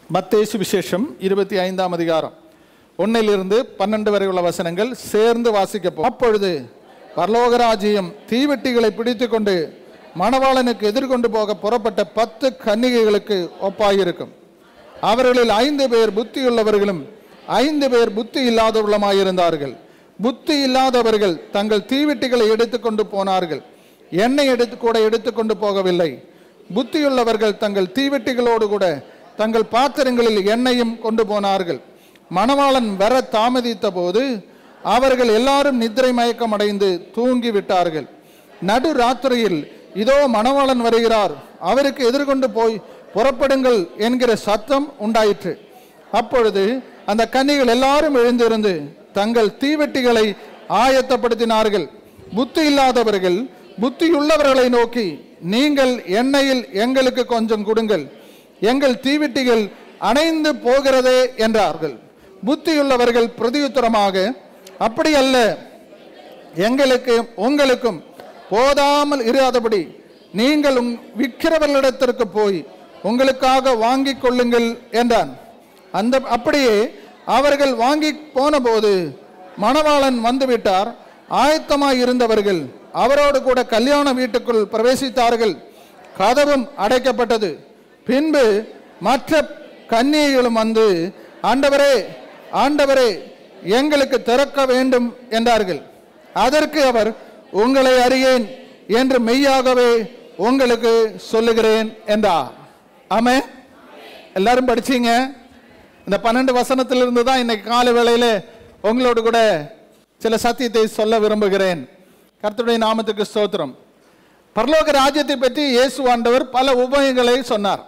மத்தேசு விசேஷம் இருபத்தி ஐந்தாம் அதிகாரம் ஒன்னிலிருந்து பன்னெண்டு வரை உள்ள வசனங்கள் சேர்ந்து வாசிக்கப்போம் அப்பொழுது பரலோகராஜ்யம் தீவெட்டிகளை பிடித்துக்கொண்டு மணவாளனுக்கு எதிர்கொண்டு போக புறப்பட்ட பத்து கன்னிகைகளுக்கு ஒப்பாயிருக்கும் அவர்களில் ஐந்து பேர் புத்தியுள்ளவர்களும் ஐந்து பேர் புத்தி இல்லாதவர்களுமாயிருந்தார்கள் புத்தி இல்லாதவர்கள் தங்கள் தீவெட்டிகளை எடுத்துக்கொண்டு போனார்கள் எண்ணெய் எடுத்து கூட எடுத்துக்கொண்டு போகவில்லை புத்தியுள்ளவர்கள் தங்கள் தீவெட்டிகளோடு கூட தங்கள் பாத்திரங்களில் எண்ணெயும் கொண்டு போனார்கள் மணவாளன் வர தாமதித்த போது அவர்கள் எல்லாரும் நித்திரை மயக்கம் அடைந்து தூங்கி விட்டார்கள் நடு ராத்திரியில் இதோ மணவாளன் வருகிறார் அவருக்கு எதிர்கொண்டு போய் புறப்படுங்கள் என்கிற சத்தம் உண்டாயிற்று அப்பொழுது அந்த கன்னிகள் எல்லாரும் எழுந்திருந்து தங்கள் தீவெட்டிகளை ஆயத்தப்படுத்தினார்கள் புத்தி இல்லாதவர்கள் புத்தியுள்ளவர்களை நோக்கி நீங்கள் எண்ணெயில் எங்களுக்கு கொஞ்சம் கொடுங்கள் எங்கள் தீவெட்டிகள் அணைந்து போகிறதே என்றார்கள் புத்தியுள்ளவர்கள் பிரதியுத்தரமாக அப்படி அல்ல எங்களுக்கு உங்களுக்கும் போதாமல் இராதபடி நீங்கள் உங் விற்கிறவர்களிடத்திற்கு போய் உங்களுக்காக வாங்கிக் கொள்ளுங்கள் என்றான் அந்த அப்படியே அவர்கள் வாங்கி போனபோது மணவாளன் வந்துவிட்டார் ஆயத்தமாய் இருந்தவர்கள் அவரோடு கூட கல்யாண வீட்டுக்குள் பிரவேசித்தார்கள் கதவும் அடைக்கப்பட்டது பின்பு மற்ற கன்னிகைகளும் வந்து ஆண்டவரே ஆண்டவரே எங்களுக்கு திறக்க வேண்டும் என்றார்கள் அதற்கு அவர் உங்களை அறியேன் என்று மெய்யாகவே உங்களுக்கு சொல்லுகிறேன் என்றார் ஆமே எல்லாரும் படிச்சீங்க இந்த பன்னெண்டு வசனத்திலிருந்து தான் இன்னைக்கு காலை வேளையில உங்களோடு கூட சில சத்தியத்தை சொல்ல விரும்புகிறேன் கர்த்தருடைய நாமத்துக்கு ஸ்தோத்திரம் பரலோக ராஜ்யத்தை பற்றி இயேசு ஆண்டவர் பல உபமைகளை சொன்னார்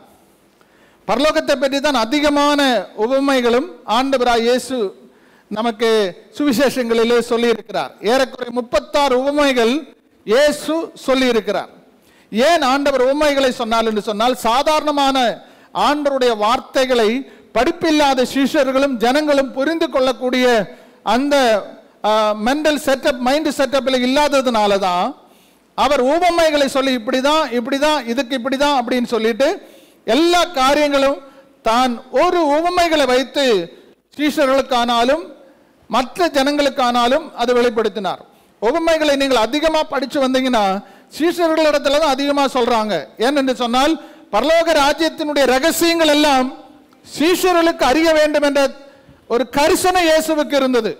பரலோகத்தை பற்றி தான் அதிகமான உபமைகளும் ஆண்டவராய் இயேசு நமக்கு சுவிசேஷங்களிலே சொல்லியிருக்கிறார் ஏறக்குறை முப்பத்தாறு உபமைகள் இயேசு சொல்லியிருக்கிறார் ஏன் ஆண்டவர் உபமைகளை சொன்னால் என்று சொன்னால் சாதாரணமான ஆண்டவருடைய வார்த்தைகளை படிப்பில்லாத சிஷ்யர்களும் ஜனங்களும் புரிந்து கொள்ளக்கூடிய அந்த மென்டல் செட்டப் மைண்ட் செட்டப்பில் இல்லாததுனால தான் அவர் உபமைகளை சொல்லி இப்படிதான் இப்படிதான் இதுக்கு இப்படிதான் அப்படின்னு சொல்லிட்டு எல்லா காரியங்களும் தான் ஒரு உவமைகளை வைத்து ஸ்ரீஷர்களுக்கானாலும் மற்ற ஜனங்களுக்கானாலும் அது வெளிப்படுத்தினார் உவமைகளை நீங்கள் அதிகமாக படிச்சு வந்தீங்கன்னா சீஷர்களிடத்துல தான் அதிகமாக சொல்றாங்க ஏனென்று சொன்னால் பரலோக ராஜ்யத்தினுடைய ரகசியங்கள் எல்லாம் சீஷர்களுக்கு அறிய வேண்டும் என்ற ஒரு கரிசனை இயேசுவுக்கு இருந்தது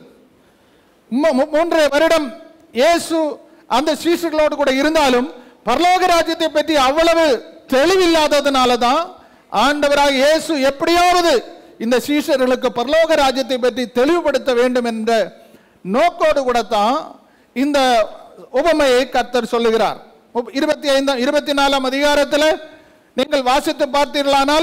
மூ- மூ- மூன்றரை வருடம் இயேசு அந்த சீஷர்களோடு கூட இருந்தாலும் பரலோக ராஜ்யத்தை பற்றி அவ்வளவு தெளிவில்லாததுனால தான் ஆண்டவராக இயேசு எப்படியாவது இந்த சீஷர்களுக்கு பரலோக ராஜ்யத்தை பற்றி தெளிவுபடுத்த வேண்டும் என்ற நோக்கோடு கூட தான் இந்த உபமையை கர்த்தர் சொல்லுகிறார் முப்- இருபத்தி ஐந்தாம் இருபத்தி நாலாம் அதிகாரத்தில் நீங்கள் வாசித்து பார்த்தீர்களானால்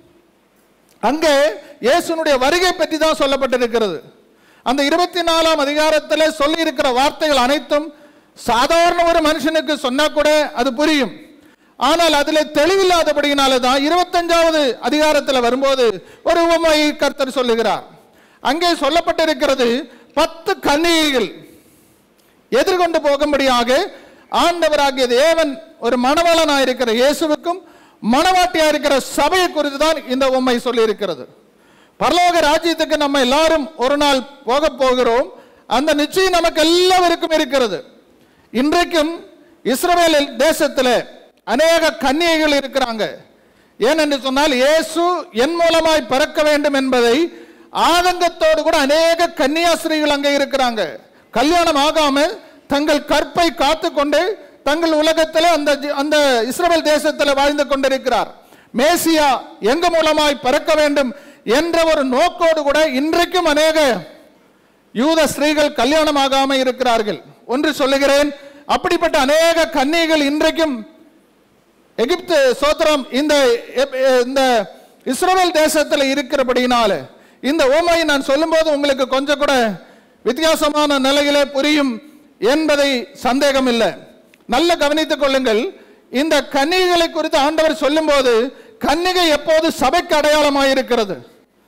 அங்கே இயேசுனுடைய வருகை பற்றி தான் சொல்லப்பட்டிருக்கிறது அந்த இருபத்தி நாலாம் அதிகாரத்தில் சொல்லி இருக்கிற வார்த்தைகள் அனைத்தும் சாதாரண ஒரு மனுஷனுக்கு சொன்னா கூட அது புரியும் ஆனால் அதில் தெளிவில்லாதபடியினால தான் இருபத்தஞ்சாவது அதிகாரத்தில் வரும்போது ஒரு உவமையை கர்த்தர் சொல்லுகிறார் அங்கே சொல்லப்பட்டிருக்கிறது பத்து கன்னிகைகள் எதிர்கொண்டு போகும்படியாக ஆண்டவராகிய தேவன் ஒரு மணவாளனாக இருக்கிற இயேசுவுக்கும் மணவாட்டியா இருக்கிற சபையை குறித்து தான் இந்த உண்மை சொல்லி இருக்கிறது பரலோக ராஜ்யத்துக்கு நம்ம எல்லாரும் ஒரு நாள் போக போகிறோம் அந்த நிச்சயம் நமக்கு எல்லாருக்கும் இருக்கிறது இன்றைக்கும் இஸ்ரவேல் தேசத்தில் அநேக கன்னிகைகள் இருக்கிறாங்க ஏனென்று சொன்னால் இயேசு என் மூலமாய் பிறக்க வேண்டும் என்பதை ஆதங்கத்தோடு கூட அநேக கன்னியாஸ்திரிகள் அங்கே இருக்கிறாங்க கல்யாணம் ஆகாம தங்கள் கற்பை காத்து கொண்டு தங்கள் உலகத்தில் அந்த ஜி- அந்த இஸ்ரவேல் தேசத்தில் வாழ்ந்து கொண்டிருக்கிறார் மேசியா எங்க மூலமாய் பிறக்க வேண்டும் என்ற ஒரு நோக்கோடு கூட இன்றைக்கும் அநேக யூத ஸ்திரீகள் கல்யாணம் ஆகாம இருக்கிறார்கள் ஒன்று சொல்லுகிறேன் அப்படிப்பட்ட அநேக கன்னிகள் இன்றைக்கும் எகிப்து சோத்திரம் இந்த எப்- இந்த இஸ்ரவேல் தேசத்தில் இருக்கிறபடினால இந்த ஓமையை நான் சொல்லும்போது உங்களுக்கு கொஞ்சம் கூட வித்தியாசமான நிலையிலே புரியும் என்பதை சந்தேகம் இல்லை நல்ல கவனித்துக் கொள்ளுங்கள் இந்த கன்னிகளை குறித்து ஆண்டவர் சொல்லும்போது கன்னிகை எப்போது சபைக்கு அடையாளமாக இருக்கிறது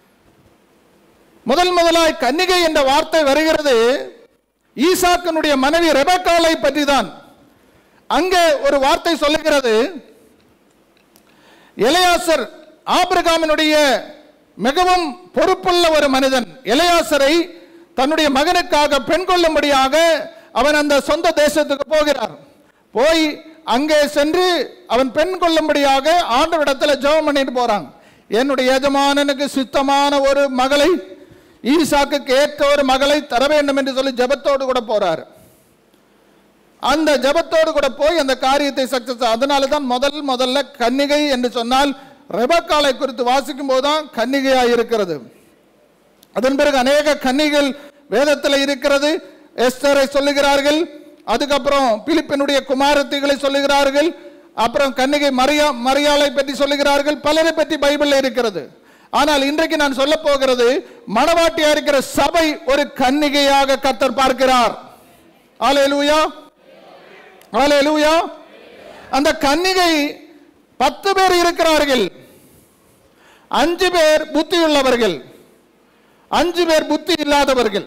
முதல் முதலாய் கன்னிகை என்ற வார்த்தை வருகிறது ஈசாக்கினுடைய மனைவி ரெபக்காலை பற்றி தான் அங்கே ஒரு வார்த்தை சொல்லுகிறது எலையாசர் ஆபிரகாமினுடைய மிகவும் பொறுப்புள்ள ஒரு மனிதன் எலையாசரை தன்னுடைய மகனுக்காக பெண் கொள்ளும்படியாக அவன் அந்த சொந்த தேசத்துக்கு போகிறார் போய் அங்கே சென்று அவன் பெண் கொள்ளும்படியாக ஆண்டவரிடத்துல ஜெபம் பண்ணிட்டு போறான் என்னுடைய எஜமானனுக்கு சித்தமான ஒரு மகளை ஈசாக்குக்கு ஏற்ற ஒரு மகளை தர வேண்டும் என்று சொல்லி ஜெபத்தோடு கூட போறார் அந்த ஜெபத்தோடு கூட போய் அந்த காரியத்தை சக்சஸ் அதனால தான் முதல் முதல்ல கன்னிகை என்று சொன்னால் ரெபக்காலை குறித்து வாசிக்கும் போதுதான் கன்னிகையாக இருக்கிறது அதன் பிறகு அநேக கன்னிகள் வேதத்தில் இருக்கிறது எஸ்தரை சொல்லுகிறார்கள் அதுக்கப்புறம் பிலிப்பினுடைய குமாரத்திகளை சொல்லுகிறார்கள் அப்புறம் கன்னிகை மரியா மரியாளை பற்றி சொல்லுகிறார்கள் பலரை பற்றி பைபிள்ல இருக்கிறது ஆனால் இன்றைக்கு நான் சொல்ல போகிறது மணவாட்டியா இருக்கிற சபை ஒரு கன்னிகையாக கத்தர் பார்க்கிறார் ஆலேலூயா ஆலேலூயா அந்த கன்னிகை பத்து பேர் இருக்கிறார்கள் அஞ்சு பேர் புத்தியுள்ளவர்கள் அஞ்சு பேர் புத்தி இல்லாதவர்கள்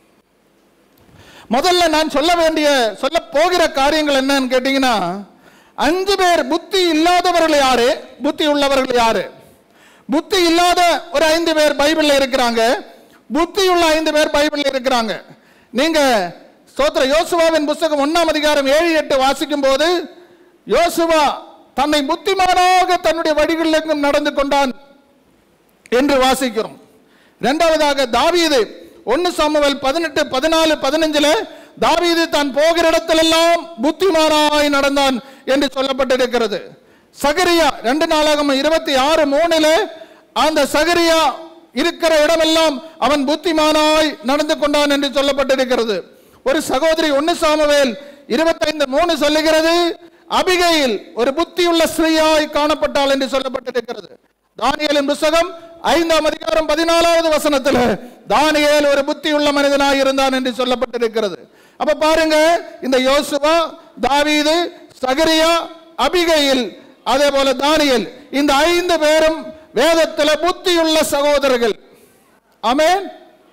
முதல்ல நான் சொல்ல வேண்டிய சொல்ல போகிற காரியங்கள் என்னன்னு கேட்டீங்கன்னா அஞ்சு பேர் புத்தி இல்லாதவர்கள் யாரு புத்தி உள்ளவர்கள் யாரு புத்தி இல்லாத ஒரு ஐந்து பேர் பைபிள்ல இருக்கிறாங்க புத்தி உள்ள ஐந்து பேர் பைபிள்ல இருக்கிறாங்க நீங்க ஸ்தோத்திர யோசுவாவின் புஸ்தகம் ஒன்னாம் அதிகாரம் ஏழு எட்டு வாசிக்கும் போது யோசுவா தன்னை புத்திமானாக தன்னுடைய வழிகளிலும் நடந்து கொண்டான் என்று வாசிக்கிறோம் இரண்டாவதாக தாவீது ஒன்னு சாமுவேல் பதினெட்டு பதினாலு பதினஞ்சுல தாவீது தான் போகிற இடத்திலெல்லாம் புத்திமானாய் நடந்தான் என்று சொல்லப்பட்டிருக்கிறது சகரியா ரெண்டு நாளாகும் இருபத்தி ஆறு மூணுல அந்த சகரியா இருக்கிற இடமெல்லாம் அவன் புத்திமானாய் நடந்து கொண்டான் என்று சொல்லப்பட்டிருக்கிறது ஒரு சகோதரி ஒன்னு சாமுவேல் இருபத்தைந்து மூணு சொல்லுகிறது அபிகையில் ஒரு புத்தியுள்ள ஸ்ரீயாய் காணப்பட்டாள் என்று சொல்லப்பட்டிருக்கிறது தானியேலின் புஸ்தகம் ஐந்தாம் அதிகாரம் பதினாலாவது வசனத்துல தானியேல் ஒரு புத்தியுள்ள மனிதனாய் இருந்தான் என்று சொல்லப்பட்டிருக்கிறது அப்ப பாருங்க இந்த யோசுவா தாவீது சகரியா அபிகையில் அதே போல தானியேல் இந்த ஐந்து பேரும் வேதத்துல புத்தியுள்ள சகோதரர்கள் ஆமென்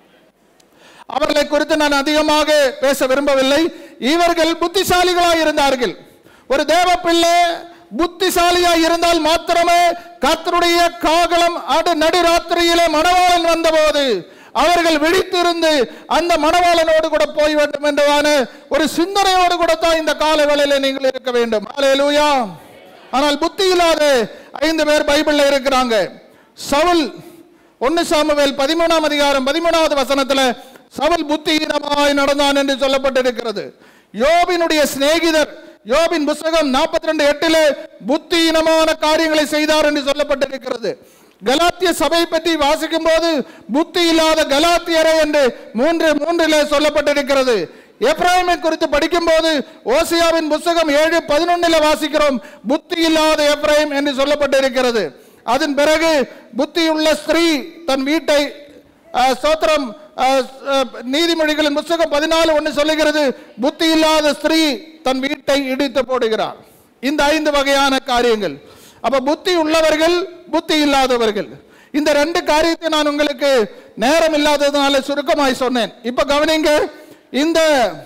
அவர்களை குறித்து நான் அதிகமாக பேச விரும்பவில்லை இவர்கள் புத்திசாலிகளாய் இருந்தார்கள் ஒரு தேவ பிள்ளை புத்திசாலியாய் இருந்தால் மாத்திரமே கர்த்தருடைய காகலம் அடு நடுராத்திரியிலே மணவாளன் வந்தபோது அவர்கள் விழித்திருந்து அந்த மணவாளனோடு கூட போய் வேண்டும் என்றதான ஒரு சிந்தனையோடு கூட தான் இந்த கால வேளையில நீங்கள் இருக்க வேண்டும் ஹalleluya ஆனால் புத்தி இல்லாத ஐந்து பேர் பைபிள்ல இருக்கிறாங்க சவுல் ஒன்னு சாமுவேல் பதிமூணாம் அதிகாரம் பதிமூணாவது வசனத்துல சவுல் புத்திஹீனமாய் நடந்தான் என்று சொல்லப்பட்டிருக்கிறது யோபினுடைய சிநேகிதர் யோபின் புஸ்தகம் 42 ரெண்டு எட்டிலே புத்திஹீனமான காரியங்களை செய்தார் என்று சொல்லப்பட்டிருக்கிறது கலாத்திய சபை பற்றி வாசிக்கும் போது புத்தி இல்லாத கலாத்தியரே என்று மூன்று மூன்றிலே சொல்லப்பட்டிருக்கிறது எப்ராஹிமை குறித்து படிக்கும்போது ஓசியாவின் புஸ்தகம் ஏழு பதினொன்னுல வாசிக்கிறோம் புத்தி இல்லாத எப்ராஹிம் என்று சொல்லப்பட்டிருக்கிறது அதன் பிறகு புத்தியுள்ள ஸ்திரீ தன் வீட்டை அஹ், ஸ்தோத்திரம் அஹ், அஹ், நீதிமொழிகளின் புஸ்தகம் பதினாலு ஒன்று சொல்லுகிறது புத்தி இல்லாத ஸ்திரீ தன் வீட்டை இடித்து போடுகிறார் இந்த ஐந்து வகையான காரியங்கள் அப்ப புத்தி உள்ளவர்கள் புத்தி இல்லாதவர்கள் இந்த ரெண்டு காரியத்தை நான் உங்களுக்கு நேரம் இல்லாததுனால சுருக்கமாய் சொன்னேன் இப்ப கவனிங்க இந்த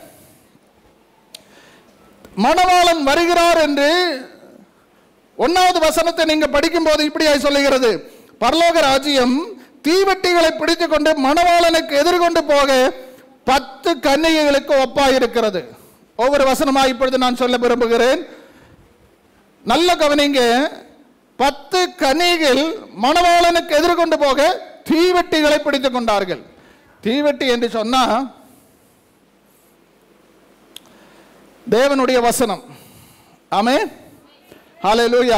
மணவாளன் வருகிறார் என்று ஒன்னாவது வசனத்தை நீங்க படிக்கும்போது இப்படியாய் சொல்லுகிறது பரலோக ராஜ்யம் தீவெட்டிகளை பிடித்துக் கொண்டு மணவாளனுக்கு எதிர்கொண்டு போக பத்து கன்னிகைகளுக்கு ஒப்பாயிருக்கிறது ஒவ்வொரு வசனமா இப்பொழுது நான் சொல்ல விரும்புகிறேன் நல்ல கவனிங்க பத்து கன்னிகள் மணவாளனுக்கு எதிர்கொண்டு போக தீவெட்டிகளை பிடித்துக் கொண்டார்கள் தீவெட்டி என்று சொன்னா தேவனுடைய வசனம் ஆமே ஹalleluya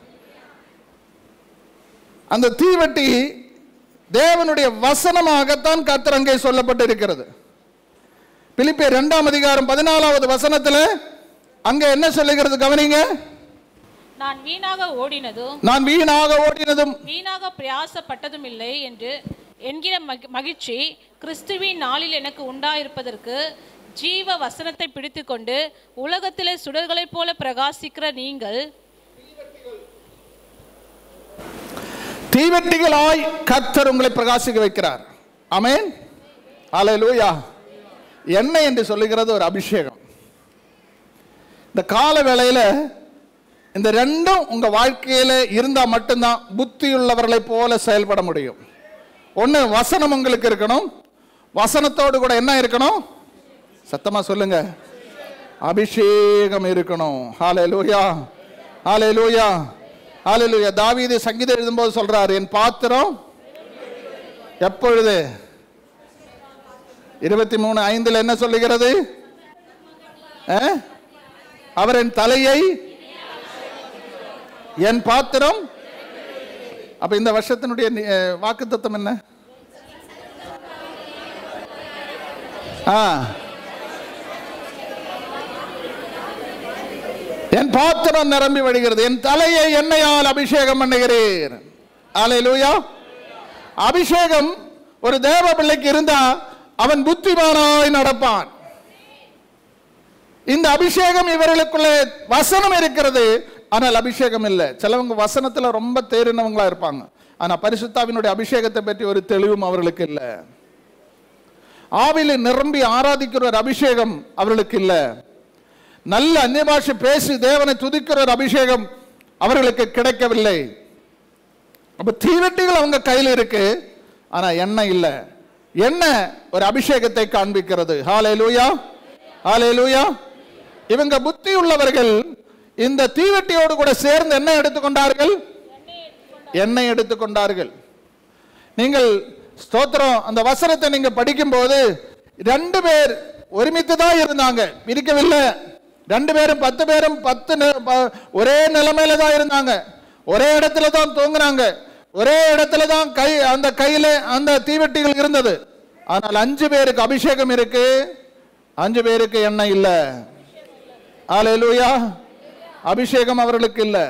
அந்த தீவெட்டி தேவனுடைய வசனமாகத்தான் கர்த்தர் அங்கே சொல்லப்பட்டிருக்கிறது பிலிப்பியர் இரண்டாம் அதிகாரம் பதினாலாவது வசனத்துல அங்க என்ன சொல்லுகிறது கவனிங்க நான் வீணாக ஓடினதும் நான் வீணாக ஓடினதும் வீணாக பிரயாசப்பட்டதும் இல்லை என்று என்கிற மகி- மகிழ்ச்சி கிறிஸ்துவின் நாளில் எனக்கு உண்டாயிருப்பதற்கு ஜீவ வசனத்தை பிடித்துக்கொண்டு உலகத்திலே சுடர்களைப் போல பிரகாசிக்கிற நீங்கள் தீவெட்டிகளாய் கர்த்தர் உங்களை பிரகாசிக்க வைக்கிறார் ஆமென் ஹalleluya எண்ணெய் என்று சொல்லுகிறது ஒரு அபிஷேகம் இந்த கால வேளையில இந்த ரெண்டும் உங்க வாழ்க்கையில இருந்தா மட்டும்தான் புத்தியுள்ளவர்களை போல செயல்பட முடியும் ஒண்ணு வசனம் உங்களுக்கு இருக்கணும் வசனத்தோடு கூட என்ன இருக்கணும் சத்தமா சொல்லுங்க அபிஷேகம் இருக்கணும் ஹalleluya ஹalleluya ஹalleluya தாவீது சங்கீதம் எழுதும்போது சொல்றாரு என் பாத்திரம் எப்பொழுது இருபத்தி மூணு ஐந்துல என்ன சொல்லுகிறது அஹ்? அவர் என் தலையை என் பாத்திரம் அப்ப இந்த வருஷத்தினுடைய வாக்கு தத்துவம் என்ன ஆ என் பாத்திரம் நிரம்பி வழிகிறது என் தலையை எண்ணெயால் அபிஷேகம் பண்ணுகிறீர் அல்லேலூயா அபிஷேகம் ஒரு தேவ பிள்ளைக்கு இருந்தா அவன் புத்திமானாய் நடப்பான் இந்த அபிஷேகம் இவர்களுக்குள்ளே வசனம் இருக்கிறது ஆனால் அபிஷேகம் இல்லை சிலவங்க வசனத்துல ரொம்ப தேறினவங்களா இருப்பாங்க ஆனா பரிசுத்தாவினுடைய அபிஷேகத்தை பற்றி ஒரு தெளிவும் அவர்களுக்கு இல்லை ஆவில நிரம்பி ஆராதிக்கிற ஒரு அபிஷேகம் அவர்களுக்கு இல்லை நல்ல அந்நிய பாஷை பேசி தேவனை துதிக்கிற ஒரு அபிஷேகம் அவர்களுக்கு கிடைக்கவில்லை அப்ப தீவெட்டிகள் அவங்க கையில் இருக்கு ஆனா எண்ணெய் இல்லை எண்ணெய் ஒரு அபிஷேகத்தை காண்பிக்கிறது ஹாலே லூயா ஹாலே லூயா இவங்க புத்தி உள்ளவர்கள் இந்த தீவெட்டியோடு கூட சேர்ந்து என்ன எடுத்துக்கொண்டார்கள் எண்ணெய் எடுத்துக்கொண்டார்கள் நீங்கள் ஸ்தோத்திரம் அந்த வசனத்தை நீங்க படிக்கும்போது ரெண்டு பேர் ஒருமித்து தான் இருந்தாங்க பிரிக்கவில்லை ரெண்டு பேரும் பத்து பேரும் பத்து நி- ப- ஒரே நிலைமையில தான் இருந்தாங்க ஒரே இடத்துல தான் தூங்குனாங்க ஒரே இடத்துல தான் கை அந்த கையில அந்த தீவெட்டிகள் இருந்தது ஆனால் அஞ்சு பேருக்கு அபிஷேகம் இருக்கு அஞ்சு பேருக்கு எண்ணெய் இல்லை ஆலேலூயா அபிஷேகம் அவர்களுக்கு இல்லை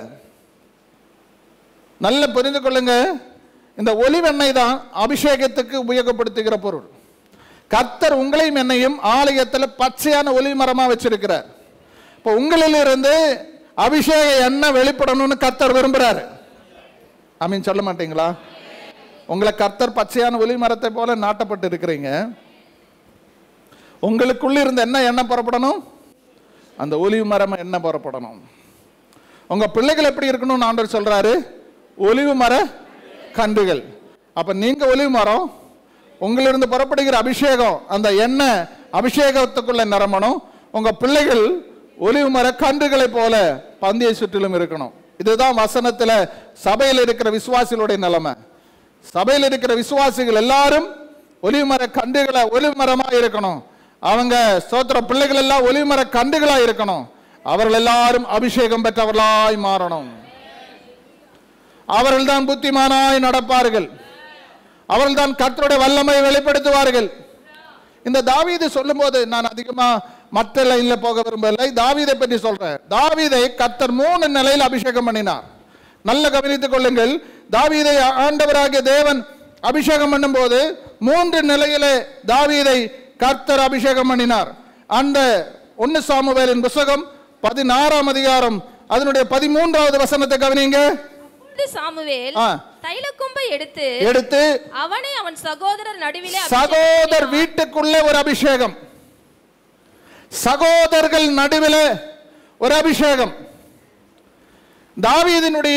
நல்ல புரிந்து கொள்ளுங்க இந்த ஒலிவெண்ணெய் தான் அபிஷேகத்துக்கு உபயோகப்படுத்துகிற பொருள் கர்த்தர் உங்களையும் என்னையும் ஆலயத்தில் பச்சையான ஒலி மரமா வச்சிருக்கிறார் இப்போ உங்களிலிருந்து அபிஷேக எண்ணெய் வெளிப்படணும்னு கர்த்தர் விரும்புறாரு அமீன் சொல்ல மாட்டீங்களா உங்களை கர்த்தர் பச்சையான ஒலி மரத்தை போல நாட்டப்பட்டு இருக்கிறீங்க உங்களுக்குள்ள இருந்து என்ன எண்ணெய் புறப்படணும் அந்த ஒலிவு மரம் என்ன புறப்படணும் உங்க பிள்ளைகள் எப்படி இருக்கணும்னு ஆண்டவர் சொல்றாரு ஒலிவு மர கன்றுகள் அப்ப நீங்க ஒலிவு மரம் உங்களிருந்து புறப்படுகிற அபிஷேகம் அந்த எண்ணெய் அபிஷேகத்துக்குள்ள நிரம்பணும் உங்க பிள்ளைகள் ஒலிவு மர கன்றுகளை போல பந்தியை சுற்றிலும் இருக்கணும் இதுதான் வசனத்துல சபையில் இருக்கிற விசுவாசிகளுடைய நிலைமை சபையில் இருக்கிற விசுவாசிகள் எல்லாரும் ஒலிவு மர கன்றுகளை ஒலிவு மரமா இருக்கணும் அவங்க ஸ்தோத்திர பிள்ளைகள் எல்லாம் ஒலிவு மர கன்றுகளா இருக்கணும் அவர்கள் எல்லாரும் அபிஷேகம் பெற்றவர்களாய் மாறணும் அவர்கள்தான் புத்திமானாய் நடப்பார்கள் அவர்கள்தான் கர்த்தருடைய வல்லமை வெளிப்படுத்துவார்கள் இந்த தாவீது சொல்லும்போது நான் அதிகமா மற்ற லைன்ல போக விரும்பவில்லை தாவீதை பற்றி சொல்றேன் தாவீதை கர்த்தர் மூணு நிலையில் அபிஷேகம் பண்ணினார் நல்ல கவனித்துக் கொள்ளுங்கள் தாவீதை ஆண்டவராகிய தேவன் அபிஷேகம் பண்ணும்போது மூன்று நிலையிலே தாவீதை கர்த்தர் அபிஷேகம் பண்ணினார் அந்த ஒன்னு சாமுவேலின் புஸ்தகம் பதினாறாம் அதிகாரம் அதனுடைய பதிமூன்றாவது வசனத்தை கவனிங்க அப்பொழுது சாமுவேல் ஆ. தைலக்கொம்பை எடுத்து எடுத்து அவனை அவன் சகோதரர் நடுவிலே சகோதர் வீட்டுக்குள்ளே ஒரு அபிஷேகம் சகோதரர்கள் நடுவில் ஒரு அபிஷேகம் தாவீதினுடைய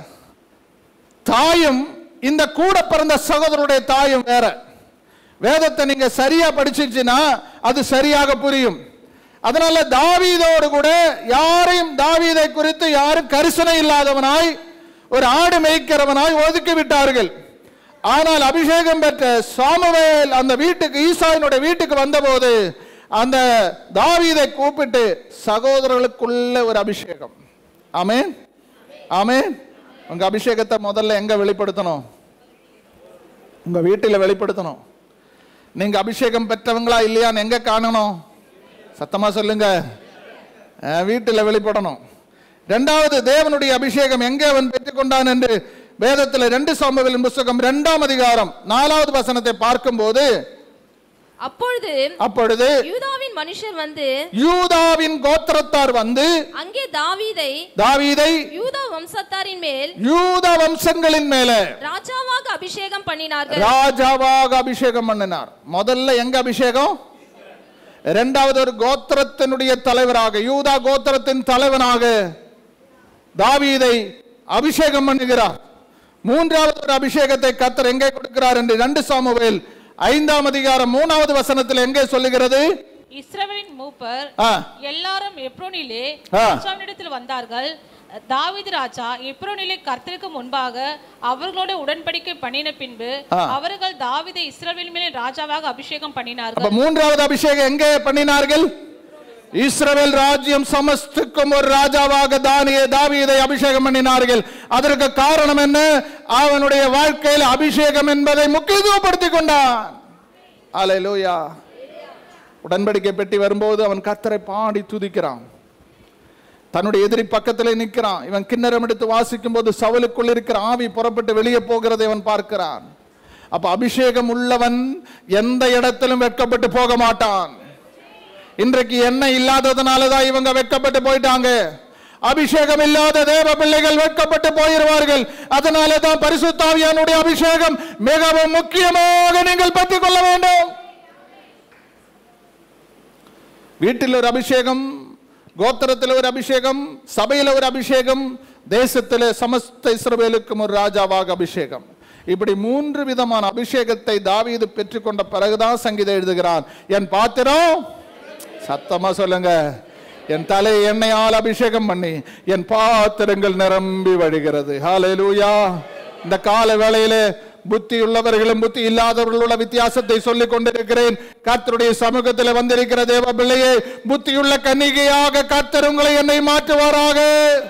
தாயும் இந்த கூட பிறந்த சகோதரருடைய தாயும் வேற வேதத்தை நீங்க சரியா படிச்சிருச்சுன்னா அது சரியாக புரியும் அதனால தாவீதோடு கூட யாரையும் தாவீதை குறித்து யாரும் கரிசனை இல்லாதவனாய் ஒரு ஆடு மேய்க்கிறவனாய் ஒதுக்கி விட்டார்கள் ஆனால் அபிஷேகம் பெற்ற சாமுவேல் அந்த வீட்டுக்கு ஈசாயினுடைய வீட்டுக்கு வந்தபோது அந்த தாவீதை கூப்பிட்டு சகோதரர்களுக்குள்ள ஒரு அபிஷேகம் ஆமென் ஆமென் உங்க அபிஷேகத்தை முதல்ல எங்க வெளிப்படுத்தணும் உங்க வீட்டில் வெளிப்படுத்தணும் நீங்க அபிஷேகம் பெற்றவங்களா இல்லையான்னு எங்க காணணும் சத்தமா சொல்லுங்க அஹ், வீட்டில் வெளிப்படணும் இரண்டாவது தேவனுடைய அபிஷேகம் எங்கே அவன் பெற்றுக்கொண்டான் என்று வேதத்தில் ரெண்டு சாமுவேலின் புஸ்தகம் இரண்டாம் அதிகாரம் நாலாவது வசனத்தை பார்க்கும்போது அப்பொழுது அப்பொழுது யூதாவின் மனுஷர் வந்து யூதாவின் கோத்திரத்தார் வந்து அங்கே தாவீதை தாவீதை யூதா வம்சத்தாரின் மேல் யூத வம்சங்களின் மேலே ராஜாவாக அபிஷேகம் பண்ணினார்கள் ராஜாவாக அபிஷேகம் பண்ணினார் முதல்ல எங்க அபிஷேகம் இரண்டாவது ஒரு கோத்திரத்தினுடைய தலைவராக யூதா கோத்திரத்தின் தலைவனாக தாவீதை அபிஷேகம் பண்ணுகிறார் மூன்றாவது ஒரு அபிஷேகத்தை கத்தர் எங்கே கொடுக்கிறார் என்று ரெண்டு சாமுவேல் ஐந்தாம் அதிகாரம் மூணாவது வசனத்தில் எங்கே சொல்லுகிறது இஸ்ரவேலின் மூப்பர் ஆ, எல்லாரும் எப்ரோனிலே ஆ. ராஜாவினிடத்தில் வந்தார்கள் தாவீது ராஜா எப்ரோனிலே கர்த்தருக்கு முன்பாக அவர்களோட உடன்படிக்கை பண்ணின பின்பு ஆ. அவர்கள் தாவீதை இஸ்ரவேல் மேலே ராஜாவாக அபிஷேகம் அப்ப பண்ணினார்கள் மூன்றாவது அபிஷேகம் எங்கே பண்ணினார்கள் இஸ்ரவேல் ராஜ்யம் சமஸ்துக்கும் ஒரு ராஜாவாக தானிய தாவீதை அபிஷேகம் பண்ணினார்கள் அதற்கு காரணம் என்ன அவனுடைய வாழ்க்கையில் அபிஷேகம் என்பதை முக்கியத்துவப்படுத்திக் கொண்டான் அல்லேலூயா உடன்படிக்கை பெட்டி வரும்போது அவன் கர்த்தரை பாடி துதிக்கிறான் தன்னுடைய எதிரி பக்கத்திலே நிற்கிறான் இவன் கிண்ணறம் எடுத்து வாசிக்கும் போது சவலுக்குள் இருக்கிற ஆவி புறப்பட்டு வெளியே போகிறதை அவன் பார்க்கிறான் அப்ப அபிஷேகம் உள்ளவன் எந்த இடத்திலும் வெட்கப்பட்டு போக மாட்டான் இன்றைக்கு எண்ணெய் இல்லாததுனால தான் இவங்க வெட்கப்பட்டு போயிட்டாங்க அபிஷேகம் இல்லாத தேவ பிள்ளைகள் வெட்கப்பட்டு போயிருவார்கள் அதனால தான் பரிசுத்தாவியானுடைய அபிஷேகம் மிகவும் முக்கியமாக நீங்கள் பற்றிக் கொள்ள வேண்டும் வீட்டில் ஒரு அபிஷேகம் கோத்திரத்தில் ஒரு அபிஷேகம் சபையில் ஒரு அபிஷேகம் தேசத்தில் சமஸ்த இஸ்ரவேலுக்கும் ஒரு ராஜாவாக அபிஷேகம் இப்படி மூன்று விதமான அபிஷேகத்தை தாவீது பெற்றுக்கொண்ட பிறகுதான் சங்கீதம் எழுதுகிறான் என் பாத்திரம் சத்தமா சொல்லுங்க என் தலை எண்ணெயால் அபிஷேகம் பண்ணி என் பாத்திரங்கள் நிரம்பி வழிகிறது ஹalleluya இந்த கால வேளையிலே புத்தி உள்ளவர்களும் புத்தி இல்லாதவர்கள் உள்ள வித்தியாசத்தை சொல்லிக் கொண்டிருக்கிறேன் கர்த்தருடைய சமூகத்தில் வந்திருக்கிற தேவ பிள்ளையே புத்தியுள்ள கன்னிகையாக கர்த்தர் உங்களை என்னை மாற்றுவாராக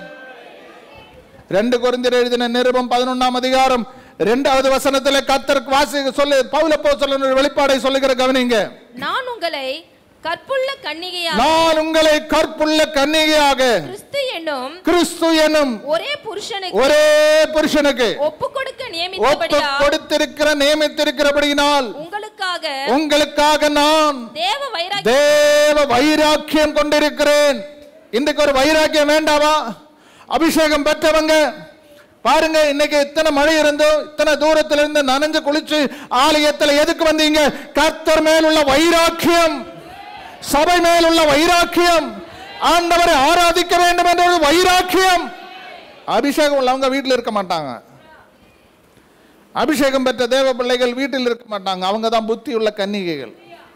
ரெண்டு குறைந்தர் எழுதின நிருபம் பதினொன்னாம் அதிகாரம் இரண்டாவது வசனத்தில் கர்த்தர் வாசி சொல்லு பவுலப்போ சொல்ல வெளிப்பாடை சொல்லுகிற கவனிங்க நான் உங்களை கற்புள்ள கன்னிகையாக நான் உங்களை கற்புள்ள கன்னிகையாக கிறிஸ்து என்னும் கிறிஸ்து எனும் ஒரே புருஷனுக்கு ஒரே புருஷனுக்கு ஒப்பு கொடுக்க ஒப்பு நியமித்தபடியா கொடுத்திருக்கிற நியமித்திருக்கிறபடியினால் உங்களுக்காக உங்களுக்காக நான் தேவ வைராக்கியம் தேவ வைராக்கியம் கொண்டிருக்கிறேன் இன்றைக்கு ஒரு வைராக்கியம் வேண்டாமா அபிஷேகம் பெற்றவங்க பாருங்க இன்னைக்கு இத்தனை மழை இருந்தோம் இத்தனை தூரத்துல இருந்து நனைஞ்சு குளிச்சு ஆலயத்துல எதுக்கு வந்தீங்க கர்த்தர் மேலுள்ள வைராக்கியம் சபை மேலுள்ள வைராக்கியம் ஆண்டவரை ஆராதிக்க வேண்டும் என்ற ஒரு வைராக்கியம் அபிஷேகம் உள்ளவங்க வீட்டில் இருக்க மாட்டாங்க அபிஷேகம் பெற்ற தேவ பிள்ளைகள் வீட்டில் இருக்க மாட்டாங்க அவங்க தான் புத்தி உள்ள கன்னிகைகள்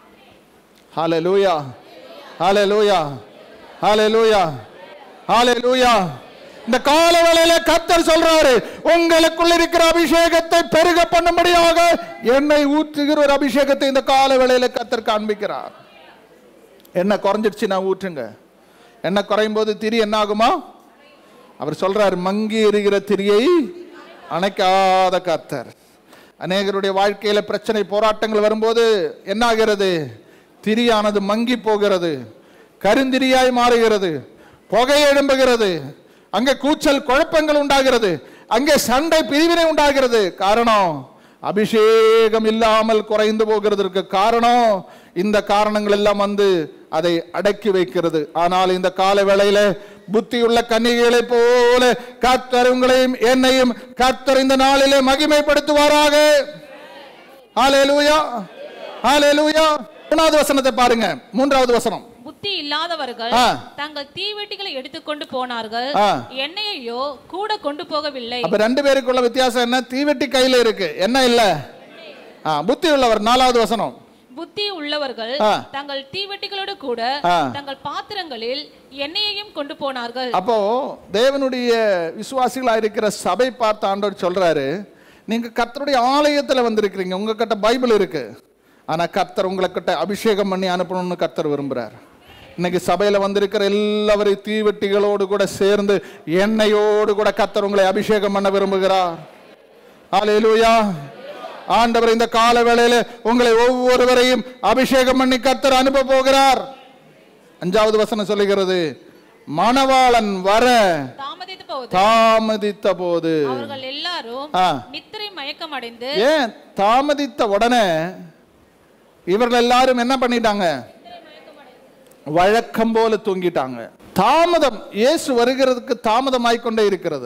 ஹalleluya ஹalleluya ஹalleluya ஹalleluya இந்த கால வேளையில கர்த்தர் சொல்றாரு உங்களுக்குள்ள இருக்கிற அபிஷேகத்தை பெருக பண்ணும்படியாக எண்ணெய் ஊற்றுகிற ஒரு அபிஷேகத்தை இந்த கால வேளையில கர்த்தர் காண்பிக்கிறார் எண்ணெய் குறைஞ்சிடுச்சு நான் ஊற்றுங்க எண்ணெய் குறையும் போது திரி என்ன ஆகுமா அவர் சொல்றார் மங்கி எரிகிற திரியை அணைக்காத கர்த்தர் அநேகருடைய வாழ்க்கையில பிரச்சனை போராட்டங்கள் வரும்போது என்ன ஆகிறது திரியானது மங்கி போகிறது கருந்திரியாய் மாறுகிறது புகை எழும்புகிறது அங்கே கூச்சல் குழப்பங்கள் உண்டாகிறது அங்கே சண்டை பிரிவினை உண்டாகிறது காரணம் அபிஷேகம் இல்லாமல் குறைந்து போகிறதற்கு காரணம் இந்த காரணங்கள் எல்லாம் வந்து அதை அடக்கி வைக்கிறது ஆனால் இந்த கால வேளையில புத்தியுள்ள கன்னிகைகளைப் போல கர்த்தர் உங்களையும் என்னையும் கர்த்தர் இந்த நாளிலே மகிமைப்படுத்துவாராக ஹalleluya ஹalleluya மூணாவது வசனத்தை பாருங்க மூன்றாவது வசனம் புத்தி இல்லாதவர்கள் ஆ. தங்கள் தீவெட்டிகளை எடுத்துக்கொண்டு போனார்கள் ஆ. எண்ணெயையோ கூட கொண்டு போகவில்லை அப்ப ரெண்டு பேருக்குள்ள வித்தியாசம் என்ன தீவெட்டி கையில இருக்கு என்ன இல்ல ஆ, புத்தி உள்ளவர் நாலாவது வசனம் புத்தி உள்ளவர்கள் ஆ. தங்கள் தீவெட்டிகளோடு கூட ஆ. தங்கள் பாத்திரங்களில் எண்ணெயையும் கொண்டு போனார்கள் அப்போ தேவனுடைய விசுவாசிகளா இருக்கிற சபை பார்த்த ஆண்டவர் சொல்றாரு நீங்க கர்த்தருடைய ஆலயத்துல வந்திருக்கிறீங்க உங்க கிட்ட பைபிள் இருக்கு ஆனா கர்த்தர் உங்களை கிட்ட அபிஷேகம் பண்ணி அனுப்பணும்னு கர்த்தர் விரும்புறார் இன்னைக்கு சபையில வந்திருக்கிற எல்லாவரையும் தீவெட்டிகளோடு கூட சேர்ந்து எண்ணெயோடு கூட கர்த்தர் உங்களை அபிஷேகம் பண்ண விரும்புகிறார் ஹalleluya ஆண்டவர் இந்த கால வேளையில உங்களை ஒவ்வொருவரையும் அபிஷேகம் பண்ணி கர்த்தர் அனுப்ப போகிறார் அஞ்சாவது வசனம் சொல்லுகிறது மணவாளன் வர தாமதித்த போது தாமதித்த போது அவர்கள் எல்லாரும் ஆ. நித்திரை மயக்கம் அடைந்து ஏன் தாமதித்த உடனே இவர்கள் எல்லாரும் என்ன பண்ணிட்டாங்க வழக்கம் போல தூங்கிட்டாங்க தாமதம் இயேசு வருகிறதுக்கு தாமதமாய் கொண்டே இருக்கிறது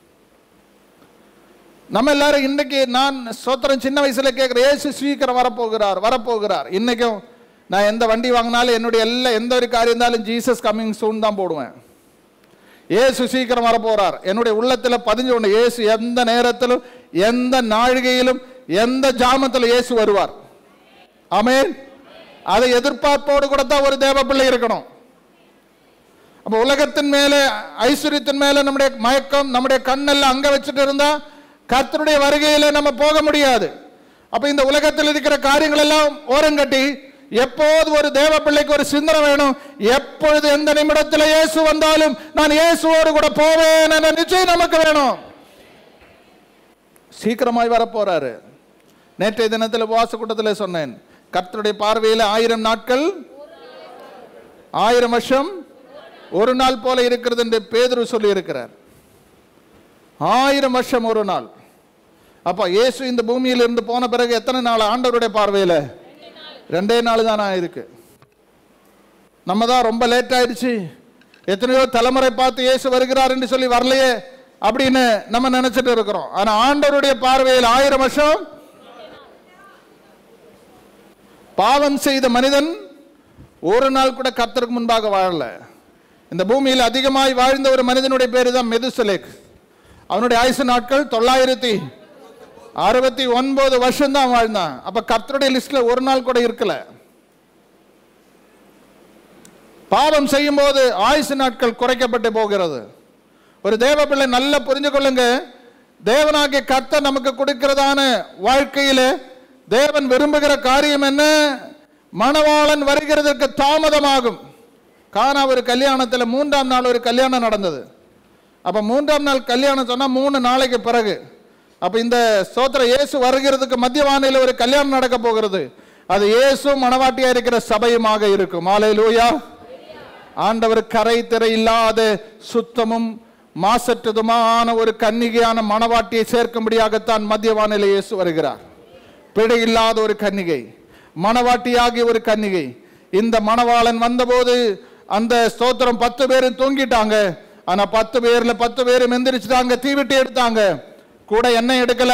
நம்ம எல்லாரும் இன்னைக்கு நான் சோத்திரம் சின்ன வயசுல கேட்கிறேன் இயேசு சீக்கிரம் வரப்போகிறார் வரப்போகிறார் இன்னைக்கும் நான் எந்த வண்டி வாங்கினாலும் என்னுடைய எல்லா எந்த ஒரு காரியம் இருந்தாலும் ஜீசஸ் கம்மிங் சூன் தான் போடுவேன் இயேசு சீக்கிரம் வரப்போறார் என்னுடைய உள்ளத்துல பதிஞ்சு கொண்டு இயேசு எந்த நேரத்திலும் எந்த நாழிகையிலும் எந்த ஜாமத்தில் இயேசு வருவார் ஆமென் அதை எதிர்பார்ப்போடு கூட தான் ஒரு தேவ பிள்ளை இருக்கணும் அப்ப உலகத்தின் மேலே ஐஸ்வர்யத்தின் மேலே நம்முடைய மயக்கம் நம்முடைய கண்ணெல்லாம் அங்க வச்சுட்டு இருந்தா கர்த்தருடைய வருகையில நம்ம போக முடியாது அப்ப இந்த உலகத்தில் இருக்கிற காரியங்கள் எல்லாம் ஓரங்கட்டி எப்போது ஒரு தேவ பிள்ளைக்கு ஒரு சிந்தனை வேணும் எப்பொழுது எந்த நிமிடத்தில் இயேசு வந்தாலும் நான் இயேசுவோடு கூட போவேன் என்ற நிச்சயம் நமக்கு வேணும் சீக்கிரமாய் வர போறாரு நேற்றைய தினத்தில் உபவாச கூட்டத்தில் சொன்னேன் கர்த்தருடைய பார்வையில் ஆயிரம் நாட்கள் ஆயிரம் வருஷம் ஒரு நாள் போல இருக்கிறது என்று பேதுரு சொல்லி இருக்கிறார் ஆயிரம் வருஷம் ஒரு நாள் அப்ப இயேசு இந்த பூமியில் இருந்து போன பிறகு எத்தனை நாள் ஆண்டவருடைய பார்வையில ரெண்டே நாள் தான் இருக்கு நம்ம தான் ரொம்ப லேட் ஆயிடுச்சு எத்தனையோ தலைமுறை பார்த்து இயேசு வருகிறார் என்று சொல்லி வரலையே அப்படின்னு நம்ம நினைச்சிட்டு இருக்கிறோம் ஆனா ஆண்டவருடைய பார்வையில் ஆயிரம் வருஷம் பாவம் செய்த மனிதன் ஒரு நாள் கூட கர்த்தருக்கு முன்பாக வாழல இந்த பூமியில் அதிகமாய் வாழ்ந்த ஒரு மனிதனுடைய பேரு தான் மெதுசலேக் அவனுடைய ஆயுசு நாட்கள் தொள்ளாயிரத்தி அறுபத்தி ஒன்பது வருஷம் தான் வாழ்ந்தான் அப்ப கர்த்தருடைய லிஸ்ட்ல ஒரு நாள் கூட இருக்கல பாவம் செய்யும் போது ஆயுசு நாட்கள் குறைக்கப்பட்டு போகிறது ஒரு தேவ பிள்ளை நல்லா புரிஞ்சு கொள்ளுங்க தேவனாகிய கர்த்தர் நமக்கு கொடுக்கிறதான வாழ்க்கையில தேவன் விரும்புகிற காரியம் என்ன மணவாளன் வருகிறதற்கு தாமதமாகும் காணா ஒரு கல்யாணத்துல மூன்றாம் நாள் ஒரு கல்யாணம் நடந்தது அப்ப மூன்றாம் நாள் கல்யாணம் சொன்னா மூணு நாளைக்கு பிறகு அப்ப இந்த ஸ்தோத்திர இயேசு வருகிறதுக்கு மத்திய வானிலை ஒரு கல்யாணம் நடக்க போகிறது அது இயேசு மணவாட்டியா இருக்கிற சபையுமாக இருக்கும் மாலை லூயா ஆண்டவர் கரை திரை இல்லாத சுத்தமும் மாசற்றதுமான ஒரு கன்னிகையான மணவாட்டியை சேர்க்கும்படியாகத்தான் மத்திய வானிலை இயேசு வருகிறார் பிழை இல்லாத ஒரு கன்னிகை மணவாட்டியாகிய ஒரு கன்னிகை இந்த மணவாளன் வந்தபோது அந்த ஸ்தோத்திரம் பத்து பேரும் தூங்கிட்டாங்க ஆனா பத்து பேர்ல பத்து பேரும் எந்திரிச்சிட்டாங்க தீவெட்டி எடுத்தாங்க கூட எண்ணெய் எடுக்கல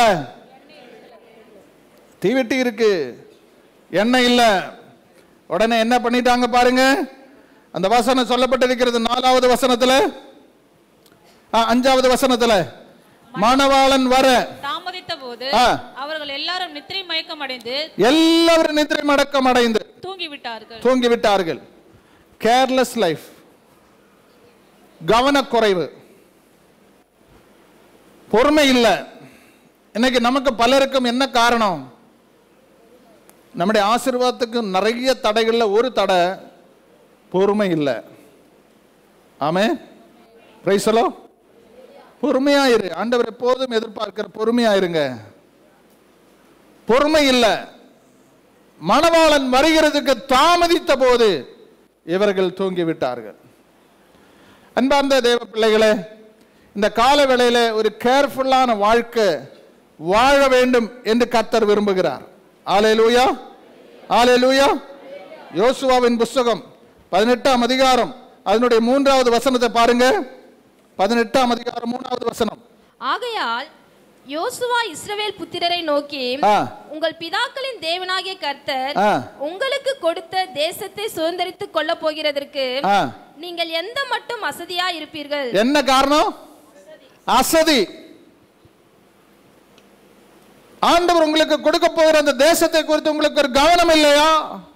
தீவெட்டி இருக்கு எண்ணெய் இல்ல உடனே என்ன பண்ணிட்டாங்க பாருங்க அந்த வசனம் சொல்லப்பட்டிருக்கிறது நாலாவது வசனத்துல ஆ, அஞ்சாவது வசனத்துல மணவாளன் வர தாமதித்த போது ஆ. அவர்கள் எல்லாரும் நித்திரை மயக்கம் அடைந்து எல்லாரும் நித்திரை மடக்கம் அடைந்து தூங்கிவிட்டார்கள் தூங்கி விட்டார்கள் கேர்லெஸ் லைஃப் கவனக்குறைவு பொறுமை இல்லை இன்னைக்கு நமக்கு பலருக்கும் என்ன காரணம் நம்முடைய ஆசீர்வாதத்துக்கு நிறைய தடைகள்ல ஒரு தடை பொறுமை இல்லை ஆமே பிரைசலோ பொறுமையாயிரு ஆண்டவர் எப்போதும் எதிர்பார்க்கிற பொறுமையாயிருங்க பொறுமை இல்லை மணவாளன் வருகிறதுக்கு தாமதித்த போது இவர்கள் தூங்கிவிட்டார்கள் அன்பார்ந்த தேவ பிள்ளைகளே இந்த கால வேளையில ஒரு கேர்ஃபுல்லான வாழ்க்கை வாழ வேண்டும் என்று கர்த்தர் விரும்புகிறார் ஆலேலூயா ஆலேலூயா யோசுவாவின் புஸ்தகம் பதினெட்டாம் அதிகாரம் அதனுடைய மூன்றாவது வசனத்தை பாருங்க பதினெட்டாம் அதிகாரம் மூணாவது வசனம் ஆகையால் யோசுவா இஸ்ரவேல் புத்திரரை நோக்கி ஆ. உங்கள் பிதாக்களின் தேவனாகிய கர்த்தர் ஆ. உங்களுக்கு கொடுத்த தேசத்தை சுதந்திரித்துக் கொள்ள போகிறதற்கு ஆ. நீங்கள் எந்த மட்டும் அசதியா இருப்பீர்கள் என்ன காரணம் அசதி ஆண்டவர் உங்களுக்கு கொடுக்க போகிற அந்த தேசத்தை குறித்து உங்களுக்கு ஒரு கவனம் இல்லையா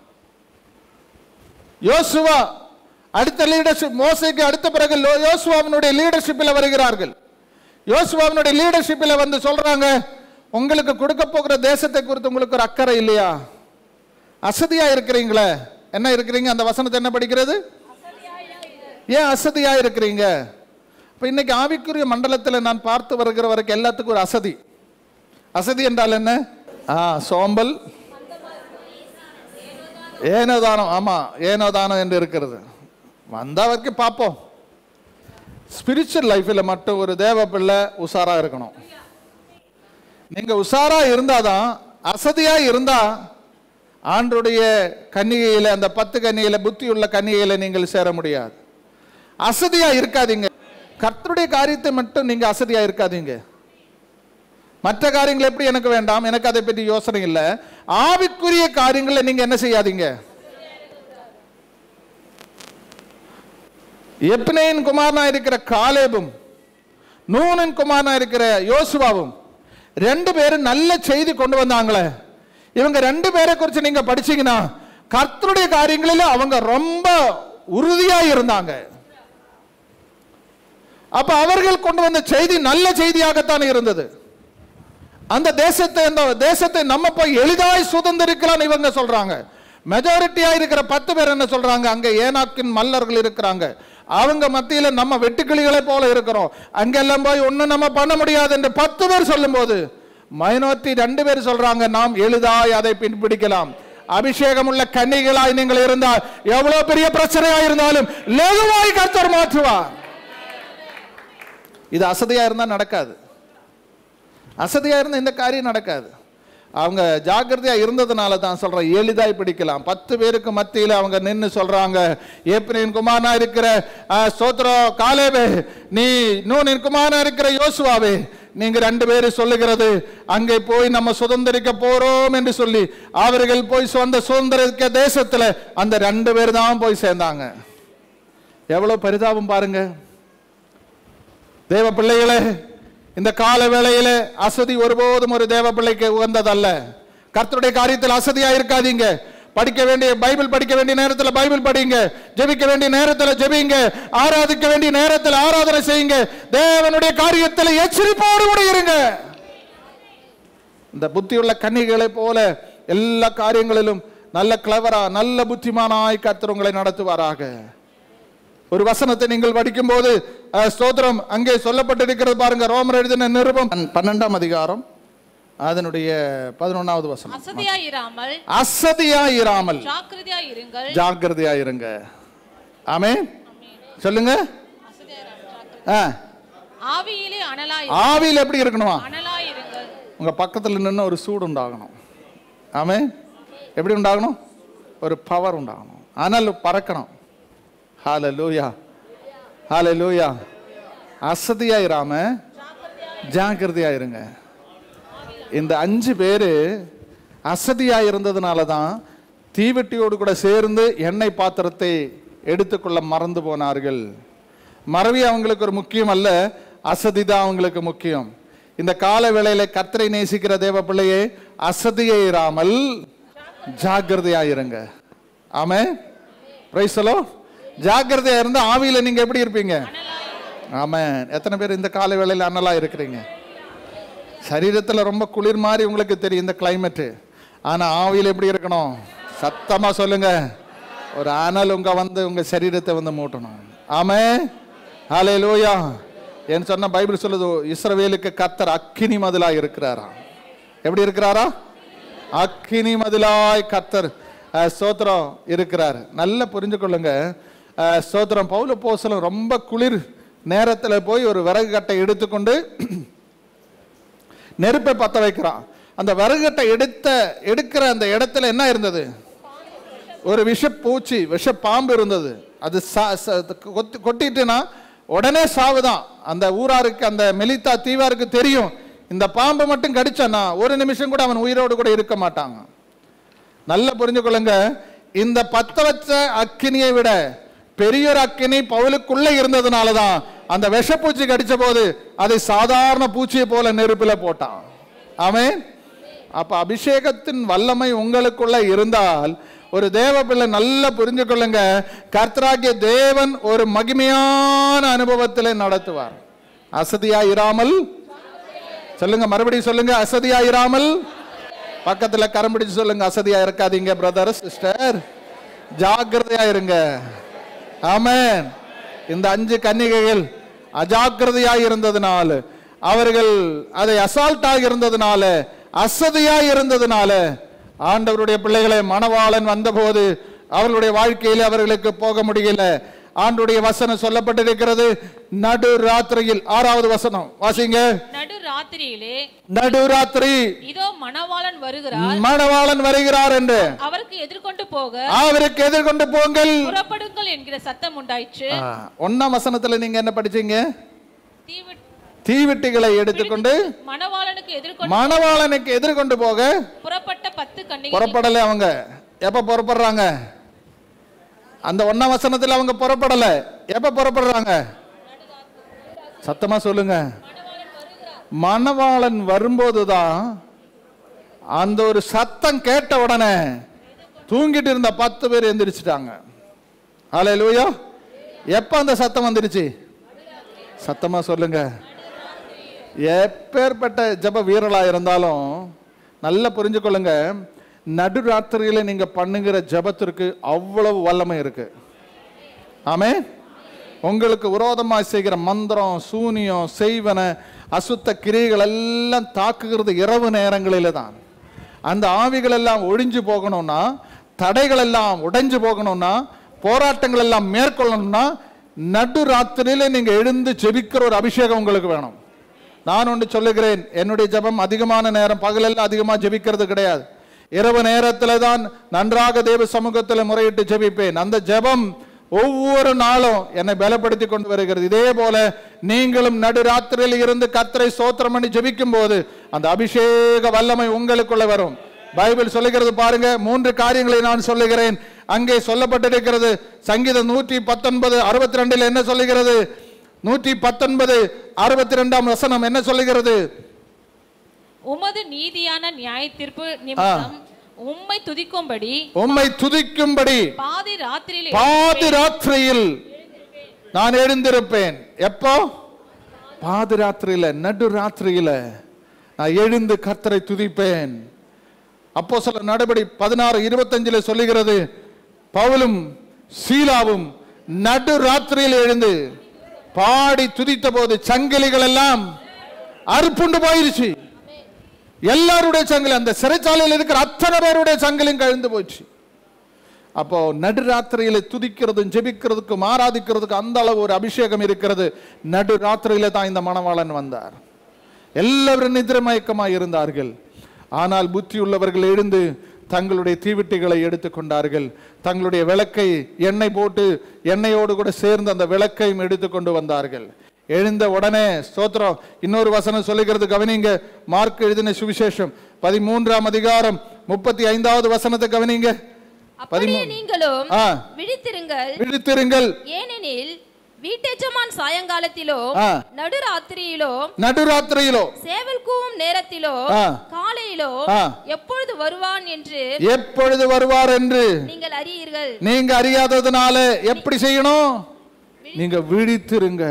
யோசுவா அடுத்த லீடர்ஷிப் மோசைக்கு அடுத்த பிறகு லோ- யோசுவாவினுடைய லீடர்ஷிப்பில் வருகிறார்கள் யோசுவாவினுடைய லீடர்ஷிப்பில் வந்து சொல்றாங்க உங்களுக்கு கொடுக்க போகிற தேசத்தை குறித்து உங்களுக்கு ஒரு அக்கறை இல்லையா அசதியா இருக்கிறீங்களே என்ன இருக்கிறீங்க அந்த வசனத்தை என்ன படிக்கிறது ஏன் அசதியா இருக்கிறீங்க இப்ப இன்னைக்கு ஆவிக்குரிய மண்டலத்தில் நான் பார்த்து வருகிற வரைக்கும் எல்லாத்துக்கும் ஒரு அசதி அசதி என்றால் என்ன ஆ சோம்பல் ஏனோதானம் ஆமா ஏனோதானம் என்று இருக்கிறது வந்த வரைக்கும் பார்ப்போம் ஸ்பிரிச்சுவல் லைஃப்பில் மட்டும் ஒரு தேவ பிள்ளை உஷாரா இருக்கணும் நீங்க உஷாரா இருந்தாதான் அசதியா இருந்தா ஆண்டுடைய கன்னிகையில அந்த பத்து கன்னிகையில புத்தி உள்ள கன்னிகையில நீங்கள் சேர முடியாது அசதியா இருக்காதீங்க கர்த்தருடைய காரியத்தை மட்டும் நீங்க அசதியா இருக்காதீங்க மற்ற காரியங்கள் எப்படி எனக்கு வேண்டாம் எனக்கு அதை பற்றி யோசனை இல்லை ஆவிக்குரிய காரியங்களை நீங்க என்ன செய்யாதீங்க எப்னேயின் குமாரனா இருக்கிற காலேபும் நூனின் குமாரனா இருக்கிற யோசுவாவும் ரெண்டு பேரும் நல்ல செய்தி கொண்டு வந்தாங்களே இவங்க ரெண்டு பேரை குறித்து நீங்க படிச்சீங்கன்னா கர்த்தருடைய காரியங்களில் அவங்க ரொம்ப உறுதியா இருந்தாங்க அப்ப அவர்கள் கொண்டு வந்த செய்தி நல்ல செய்தியாகத்தான் இருந்தது அந்த தேசத்தை அந்த தேசத்தை நம்ம போய் எளிதாய் சுதந்திரிக்கலாம் இவங்க சொல்றாங்க மெஜாரிட்டியா இருக்கிற பத்து பேர் என்ன சொல்றாங்க அங்க ஏனாக்கின் மல்லர்கள் இருக்கிறாங்க அவங்க மத்தியில நம்ம வெட்டுக்கிளிகளை போல இருக்கிறோம் அங்கெல்லாம் போய் ஒண்ணும் நம்ம பண்ண முடியாது என்று பத்து பேர் சொல்லும்போது மைனாரிட்டி ரெண்டு பேர் சொல்றாங்க நாம் எளிதாய் அதை பின்பற்றிக்கலாம் அபிஷேகம் உள்ள கன்னிகளாய் நீங்கள் இருந்தால் எவ்வளவு பெரிய பிரச்சனையா இருந்தாலும் லகுவாய் கர்த்தர் மாற்றுவார் இது அசதியா இருந்தா நடக்காது அசதியா இருந்தா இந்த காரியம் நடக்காது அவங்க ஜாக்கிரதையா இருந்ததுனால தான் சொல்றேன் எளிதாய் பிடிக்கலாம் பத்து பேருக்கு மத்தியில அவங்க நின்னு சொல்றாங்க ஏப்ரலின் குமாரனா இருக்கிற அஹ், ஸ்தோத்திரோ காலேபே நீ நூனின் குமாரனா இருக்கிற யோசுவாவே நீங்க ரெண்டு பேரும் சொல்லுகிறது அங்கே போய் நம்ம சுதந்திரிக்க போறோம் என்று சொல்லி அவர்கள் போய் சொந்த சுதந்திரிக்க தேசத்துல அந்த ரெண்டு பேர் தான் போய் சேர்ந்தாங்க எவ்வளவு பரிதாபம் பாருங்க தேவ பிள்ளைகளே இந்த கால வேளையிலே அசதி ஒருபோதும் ஒரு தேவ பிள்ளைக்கு உகந்ததல்ல கர்த்தருடைய காரியத்தில் அசதியா இருக்காதீங்க படிக்க வேண்டிய பைபிள் படிக்க வேண்டிய நேரத்தில் பைபிள் படிங்க ஜெபிக்க வேண்டிய நேரத்தில் ஜெபிங்க ஆராதிக்க வேண்டிய நேரத்தில் ஆராதனை செய்யுங்க தேவனுடைய காரியத்தில் எச்சரிப்போடு கூட இருங்க இந்த புத்தியுள்ள கன்னிகளை போல எல்லா காரியங்களிலும் நல்ல கிளவரா நல்ல புத்திமானாய் கர்த்தர் உங்களை நடத்துவாராக ஒரு வசனத்தை நீங்கள் படிக்கும்போது அஹ், ஸ்தோத்திரம் அங்கே சொல்லப்பட்டிருக்கிறது பாருங்க ரோமர் எழுதின நிருபம் பன்னெண்டாம் அதிகாரம் அதனுடைய பதினொன்னாவது வசனம் அசதியாயிராமல் அசதியா இராமல் ஜாக்கிரதையா இருங்கள் ஜாக்கிரதையா இருங்க ஆமே சொல்லுங்க ஆ, ஆவியிலே அனலாய் ஆவியில் எப்படி இருக்கணுமா அனலாய் இருங்கள் உங்க பக்கத்துல நின்று ஒரு சூடு உண்டாகணும் ஆமே எப்படி உண்டாகணும் ஒரு பவர் உண்டாகணும் அனல் பறக்கணும் ஹால லூயா ஹால லூயா அசதியா இராம ஜாக்கிரதையா இருங்க இந்த அஞ்சு பேரு அசதியா இருந்ததுனால தான் தீவெட்டியோடு கூட சேர்ந்து எண்ணெய் பாத்திரத்தை எடுத்துக்கொள்ள மறந்து போனார்கள் மறவி அவங்களுக்கு ஒரு முக்கியம் அல்ல அசதி தான் அவங்களுக்கு முக்கியம் இந்த கால வேளையில கர்த்தரை நேசிக்கிற தேவ பிள்ளையே அசதியே இராமல் ஜாக்கிரதையா இருங்க ஆமே பிரைசலோ ஜாக்கிரதையா இருந்தா ஆவியில நீங்க எப்படி இருப்பீங்க ஆமே எத்தனை பேர் இந்த கால வேளையில அனலா இருக்கிறீங்க சரீரத்துல ரொம்ப குளிர் மாதிரி உங்களுக்கு தெரியும் இந்த கிளைமேட்டு ஆனா ஆவியில் எப்படி இருக்கணும் சத்தமா சொல்லுங்க ஒரு அனல் உங்க வந்து உங்க சரீரத்தை வந்து மூட்டணும் ஆமே ஹாலே லூயா ஏன்னு சொன்ன பைபிள் சொல்லுது இஸ்ரவேலுக்கு கத்தர் அக்கினி மதிலா இருக்கிறாரா எப்படி இருக்கிறாரா அக்கினி மதிலாய் கத்தர் அஹ், ஸ்தோத்திரம் இருக்கிறார் நல்லா புரிஞ்சு கொள்ளுங்க அஹ், ஸ்தோத்திரம் பவுல போசலம் ரொம்ப குளிர் நேரத்துல போய் ஒரு விறகு கட்டை எடுத்துக்கொண்டு நெருப்பை பத்த வைக்கிறான் அந்த விறகுகட்டை எடுத்த எடுக்கிற அந்த இடத்துல என்ன இருந்தது ஒரு விஷ பூச்சி விஷ பாம்பு இருந்தது அது சா- ச- கொத்தி- கொட்டிட்டுனா உடனே சாவுதான் அந்த ஊராருக்கு அந்த மெலித்தா தீவாருக்கு தெரியும் இந்த பாம்பு மட்டும் கடிச்சானா ஒரு நிமிஷம் கூட அவன் உயிரோடு கூட இருக்க மாட்டாங்க நல்லா புரிஞ்சுக்கொள்ளுங்க இந்த பத்த வச்ச அக்கினியை விட பெரியொரு அக்கினி பவுலுக்குள்ள இருந்ததுனால தான் அந்த விஷப்பூச்சி கடிச்ச போது அதை சாதாரண பூச்சியை போல நெருப்புல போட்டான் ஆமென் அப்ப அபிஷேகத்தின் வல்லமை உங்களுக்குள்ள இருந்தால் ஒரு தேவ பிள்ளை நல்லா புரிஞ்சு கொள்ளுங்க கர்த்தராகிய தேவன் ஒரு மகிமையான அனுபவத்திலே நடத்துவார் அசதியா இராமல் சொல்லுங்க மறுபடியும் சொல்லுங்க அசதியா இராமல் பக்கத்துல கரம் பிடிச்சு சொல்லுங்க அசதியா இருக்காதீங்க பிரதர் சிஸ்டர் ஜாக்கிரதையா இருங்க ஆமென் இந்த அஞ்சு கன்னிகைகள் அஜாக்கிரதையா இருந்ததுனால அவர்கள் அதை அசால்ட்டாக இருந்ததுனால அசதியா இருந்ததுனால ஆண்டவருடைய பிள்ளைகளை மணவாளன் வந்தபோது அவர்களுடைய வாழ்க்கையில் அவர்களுக்கு போக முடியல ஆண்டுடைய வசனம் சொல்லப்பட்டிருக்கிறது நடு ராத்திரியில் ஆறாவது வசனம் வாசிங்க நடு ராத்திரியிலே நடுராத்திரி இதோ மணவாளன் வருகிறார் மணவாளன் வருகிறார் என்று அவருக்கு எதிர்கொண்டு போக அவருக்கு எதிர்கொண்டு போங்கள் புறப்படுங்கள் என்கிற சத்தம் உண்டாயிற்று ஆ, ஒண்ணாம் வசனத்துல நீங்க என்ன படிச்சீங்க தீவிட் தீவிட்டிகளை எடுத்துக்கொண்டு மணவாளனுக்கு எதிர்கொண்டு மணவாளனுக்கு எதிர்கொண்டு போக புறப்பட்ட பத்து கன்னிகள் புறப்படலை அவங்க எப்ப புறப்படுறாங்க அந்த ஒன்னாம் வசனத்தில் அவங்க புறப்படல எப்ப புறப்படுறாங்க சத்தமா சொல்லுங்க மணவாளன் வரும்போதுதான் அந்த ஒரு சத்தம் கேட்ட உடனே தூங்கிட்டு இருந்த பத்து பேர் எந்திரிச்சிட்டாங்க ஹலே லூயா எப்ப அந்த சத்தம் வந்துருச்சு சத்தமா சொல்லுங்க எப்பேற்பட்ட ஜப வீரலா இருந்தாலும் நல்லா புரிஞ்சுக்கொள்ளுங்க நடுராத்திரியில நீங்க பண்ணுகிற ஜபத்திற்கு அவ்வளவு வல்லமை இருக்கு ஆமே உங்களுக்கு விரோதமாக செய்கிற மந்திரம் சூனியம் செய்வன அசுத்த கிரியைகள் எல்லாம் தாக்குகிறது இரவு நேரங்களில தான் அந்த ஆவிகள் எல்லாம் ஒழிஞ்சு போகணும்னா தடைகள் எல்லாம் உடைஞ்சு போகணும்னா போராட்டங்கள் எல்லாம் மேற்கொள்ளணும்னா நடு ராத்திரியில நீங்க எழுந்து ஜெபிக்கிற ஒரு அபிஷேகம் உங்களுக்கு வேணும் நான் ஒன்று சொல்லுகிறேன் என்னுடைய ஜெபம் அதிகமான நேரம் பகலெல்லாம் அதிகமா ஜெபிக்கிறது கிடையாது இரவு நேரத்துல தான் நன்றாக தேவ சமூகத்தில் முறையிட்டு ஜெபிப்பேன் அந்த ஜெபம் ஒவ்வொரு நாளும் என்னை பலப்படுத்தி கொண்டு வருகிறது இதே போல நீங்களும் நடுராத்திரியில் இருந்து கத்தரை சோத்திரம் பண்ணி ஜெபிக்கும் போது அந்த அபிஷேக வல்லமை உங்களுக்குள்ள வரும் பைபிள் சொல்லுகிறது பாருங்க மூன்று காரியங்களை நான் சொல்லுகிறேன் அங்கே சொல்லப்பட்டிருக்கிறது சங்கீதம் நூற்றி பத்தொன்பது அறுபத்தி ரெண்டில் என்ன சொல்லுகிறது நூற்றி பத்தொன்பது அறுபத்தி ரெண்டாம் வசனம் என்ன சொல்லுகிறது உமது நீதியான நியாய தீர்ப்பு நிமித்தம் உம்மை துதிக்கும்படி உம்மை துதிக்கும்படி பாதி ராத்திரியிலே பாதி ராத்திரியில் நான் எழுந்திருப்பேன் எப்போ பாதி ராத்திரியில நடு ராத்திரியில நான் எழுந்து கர்த்தரை துதிப்பேன் அப்போ சில நடபடி பதினாறு இருபத்தஞ்சுல சொல்லுகிறது பவுலும் சீலாவும் நடு ராத்திரியில் எழுந்து பாடி துதித்த போது சங்கிலிகள் எல்லாம் அறுப்புண்டு போயிருச்சு எல்லாருடைய சங்கிலி அந்த சிறைச்சாலையில் இருக்கிற அத்தனை பேருடைய சங்கிலியும் கழிந்து போச்சு அப்போ நடுராத்திரியில துதிக்கிறதும் ஜெபிக்கிறதுக்கும் ஆராதிக்கிறதுக்கும் அந்த அளவு ஒரு அபிஷேகம் இருக்கிறது நடு ராத்திரியில தான் இந்த மணவாளன் வந்தார் எல்லாரும் நிதிரமயக்கமாய் இருந்தார்கள் ஆனால் புத்தி உள்ளவர்கள் எழுந்து தங்களுடைய தீவிட்டிகளை எடுத்துக்கொண்டார்கள் தங்களுடைய விளக்கை எண்ணெய் போட்டு எண்ணெயோடு கூட சேர்ந்து அந்த விளக்கையும் எடுத்துக்கொண்டு வந்தார்கள் எழுந்த உடனே ஸ்தோத்திரம் இன்னொரு வசனம் சொல்லுகிறது கவனிங்க மார்க் எழுதின சுவிசேஷம் பதிமூன்றாம் அதிகாரம் முப்பத்தி ஐந்தாவது வசனத்தை கவனிங்க அப்படியே நீங்களும் ஆ. விழித்திருங்கள் விழித்திருங்கள் ஏனெனில் வீட்டெஜமான் சாயங்காலத்திலோ ஆ. நடுராத்திரியிலோ நடுராத்திரியிலோ சேவல் கூவும் நேரத்திலோ ஆ. காலையிலோ ஆ. எப்பொழுது வருவான் என்று எப்பொழுது வருவார் என்று நீங்கள் அறியீர்கள் நீங்க அறியாததுனால எப்படி செய்யணும் நீங்க விழித்திருங்க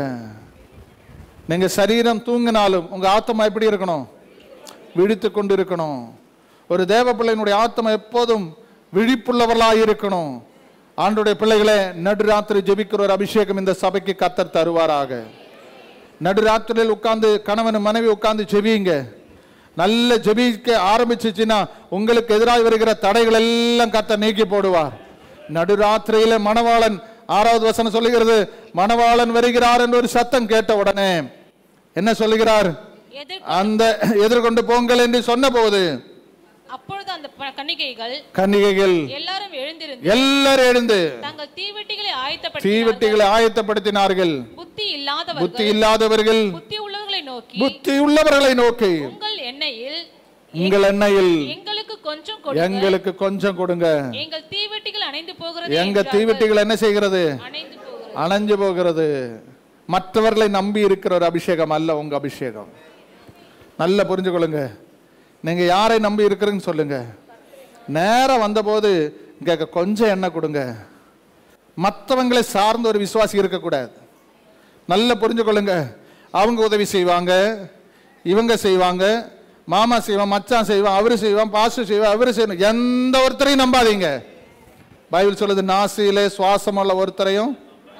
நீங்க சரீரம் தூங்கினாலும் உங்க ஆத்மா எப்படி இருக்கணும் விழித்து கொண்டு இருக்கணும் ஒரு தேவ பிள்ளையினுடைய ஆத்மா எப்போதும் விழிப்புள்ளவர்களாய் இருக்கணும் ஆண்டுடைய பிள்ளைகளே நடுராத்திரி ஜெபிக்கிற ஒரு அபிஷேகம் இந்த சபைக்கு கத்தர் தருவாராக நடுராத்திரியில் உட்கார்ந்து கணவன் மனைவி உட்கார்ந்து ஜெபிங்க நல்ல ஜெபிக்க ஆரம்பிச்சுச்சுன்னா உங்களுக்கு எதிராக வருகிற தடைகள் எல்லாம் கத்த நீக்கி போடுவார் நடுராத்திரியில மணவாளன் ஆறாவது வசனம் சொல்லுகிறது மணவாளன் வருகிறார் என்று ஒரு சத்தம் கேட்ட உடனே என்ன சொல்லுகிறார் எதிர் அந்த எதிர்கொண்டு போங்கள் என்று சொன்னபோது அப்பொழுது அந்த ப- கன்னிகைகள் கன்னிகைகள் எல்லாரும் எழுந்திருந்து எல்லாரும் எழுந்து தங்கள் தீவெட்டிகளை ஆயத்தப்படுத்தி தீவெட்டிகளை ஆயத்தப்படுத்தினார்கள் புத்தி இல்லாதவர்கள் புத்தி இல்லாதவர்கள் புத்தி உள்ளவர்களை நோக்கி புத்தி உள்ளவர்களை நோக்கி உங்கள் எண்ணெயில் உங்கள் எண்ணெயில் எங்களுக்கு கொஞ்சம் கொடுங்க எங்களுக்கு கொஞ்சம் கொடுங்க எங்கள் தீவெட்டிகள் அணைந்து போகிறது எங்க என்றார்கள். தீவெட்டிகள் என்ன செய்கிறது அணைந்து போகிறது அணைஞ்சு போகிறது மற்றவர்களை நம்பி இருக்கிற ஒரு அபிஷேகம் அல்ல உங்க அபிஷேகம் நல்லா புரிஞ்சுக்கொள்ளுங்க நீங்க யாரை நம்பி இருக்கிறீங்கன்னு சொல்லுங்க நேரம் வந்தபோது இங்க கொஞ்சம் எண்ணெய் கொடுங்க மற்றவங்களை சார்ந்த ஒரு விசுவாசி இருக்கக்கூடாது நல்லா புரிஞ்சுக்கொள்ளுங்க அவங்க உதவி செய்வாங்க இவங்க செய்வாங்க மாமா செய்வான் மச்சான் செய்வான் அவரு செய்வான் பாசு செய்வான் அவரு செய்வான் எந்த ஒருத்தரையும் நம்பாதீங்க பைபிள் சொல்லுது நாசியிலே சுவாசம் உள்ள ஒருத்தரையும்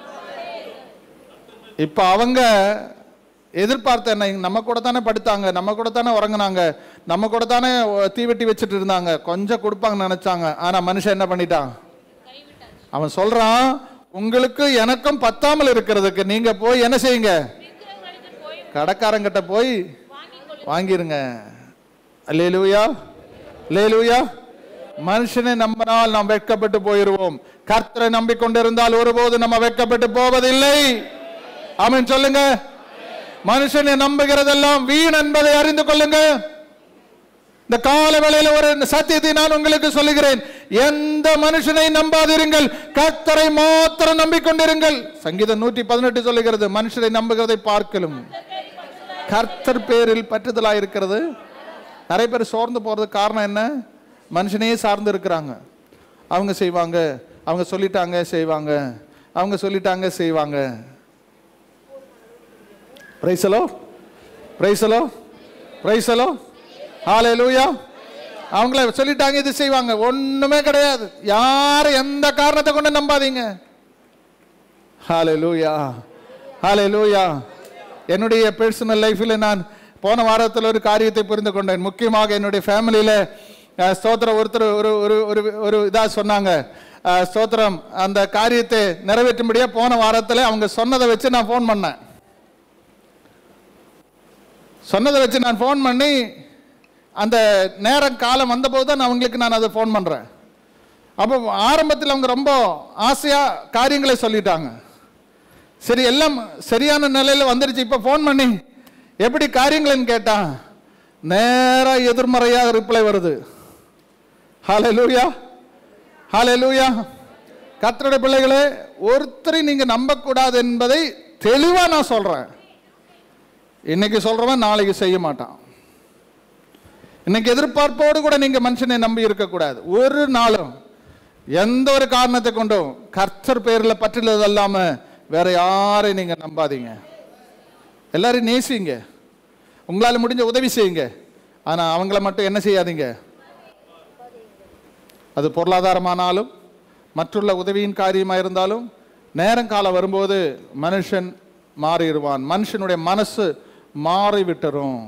இப்ப அவங்க எதிர்பார்த்த என்ன நம்ம கூட தானே படுத்தாங்க நம்ம கூட தானே உறங்குனாங்க நம்ம கூட தானே தீவெட்டி வச்சுட்டு இருந்தாங்க கொஞ்சம் கொடுப்பாங்கன்னு நினைச்சாங்க ஆனா மனுஷன் என்ன பண்ணிட்டான் அவன் சொல்றான் உங்களுக்கு எனக்கும் பத்தாமல் இருக்கிறதுக்கு நீங்க போய் என்ன செய்யுங்க கடைக்காரங்கிட்ட போய் வாங்கிருங்க லேலுயா லேலுயா மனுஷனை நம்பினால் நாம் வெட்கப்பட்டு போயிருவோம் கர்த்தரை நம்பிக்கொண்டிருந்தால் ஒருபோது நம்ம வெட்கப்பட்டு போவதில்லை ஆமென் சொல்லுங்க மனுஷனை நம்புகிறதெல்லாம் வீண் என்பதை அறிந்து கொள்ளுங்க இந்த கால வேளையில ஒரு சத்தியத்தை நான் உங்களுக்கு சொல்லுகிறேன் எந்த மனுஷனை நம்பாதிருங்கள் கர்த்தரை மாத்திரம் நம்பிக்கொண்டிருங்கள் சங்கீதம் நூற்றி பதினெட்டு சொல்லுகிறது மனுஷரை நம்புகிறதை பார்க்கலும் கர்த்தர் பேரில் பற்றுதலா இருக்கிறது நிறைய பேர் சோர்ந்து போறதுக்கு காரணம் என்ன மனுஷனையே சார்ந்து இருக்கிறாங்க அவங்க செய்வாங்க அவங்க சொல்லிட்டாங்க செய்வாங்க அவங்க சொல்லிட்டாங்க செய்வாங்க பிரைசலோ பிரைசலோ பிரைசலோ ஹாலே லூயா அவங்கள சொல்லிட்டாங்க இது செய்வாங்க ஒண்ணுமே கிடையாது யாரும் எந்த காரணத்தை கொண்டு நம்பாதீங்க ஹாலே லூயா ஹாலே லூயா என்னுடைய பர்சனல் லைஃப்பில் நான் போன வாரத்தில் ஒரு காரியத்தை புரிந்து கொண்டேன் முக்கியமாக என்னுடைய ஃபேமிலியில் ஸ்தோத்திரம் ஒருத்தர் ஒரு ஒரு ஒரு ஒரு இதாக சொன்னாங்க அஹ், ஸ்தோத்திரம் அந்த காரியத்தை நிறைவேற்றும்படியாக போன வாரத்தில் அவங்க சொன்னதை வச்சு நான் ஃபோன் பண்ணேன் சொன்னதை வச்சு நான் ஃபோன் பண்ணி அந்த நேரம் காலம் வந்தபோது தான் நான் அவங்களுக்கு நான் அதை ஃபோன் பண்ணுறேன் அப்போ ஆரம்பத்தில் அவங்க ரொம்ப ஆசையாக காரியங்களை சொல்லிட்டாங்க சரி எல்லாம் சரியான நிலையில் வந்துருச்சு இப்போ ஃபோன் பண்ணி எப்படி காரியங்கள்னு கேட்டான் நேராக எதிர்மறையாக ரிப்ளை வருது ஹாலே லூயா ஹாலே லூயா கத்தருடைய பிள்ளைகளே ஒருத்தரையும் நீங்கள் நம்பக்கூடாது என்பதை தெளிவாக நான் சொல்கிறேன் இன்னைக்கு சொல்றவன் நாளைக்கு செய்ய மாட்டான் இன்னைக்கு எதிர்பார்ப்போடு கூட நீங்க மனுஷனை நம்பி இருக்கக்கூடாது ஒரு நாளும் எந்த ஒரு காரணத்தை கொண்டும் கர்த்தர் பேரில் பற்றினது இல்லாம வேற யாரையும் நீங்க நம்பாதீங்க எல்லாரையும் நேசிங்க உங்களால முடிஞ்ச உதவி செய்யுங்க ஆனா அவங்கள மட்டும் என்ன செய்யாதீங்க அது பொருளாதாரமானாலும் மற்றுள்ள உதவியின் காரியமாக இருந்தாலும் நேரங்காலம் வரும்போது மனுஷன் மாறிடுவான் மனுஷனுடைய மனசு மாறி விட்டுரும்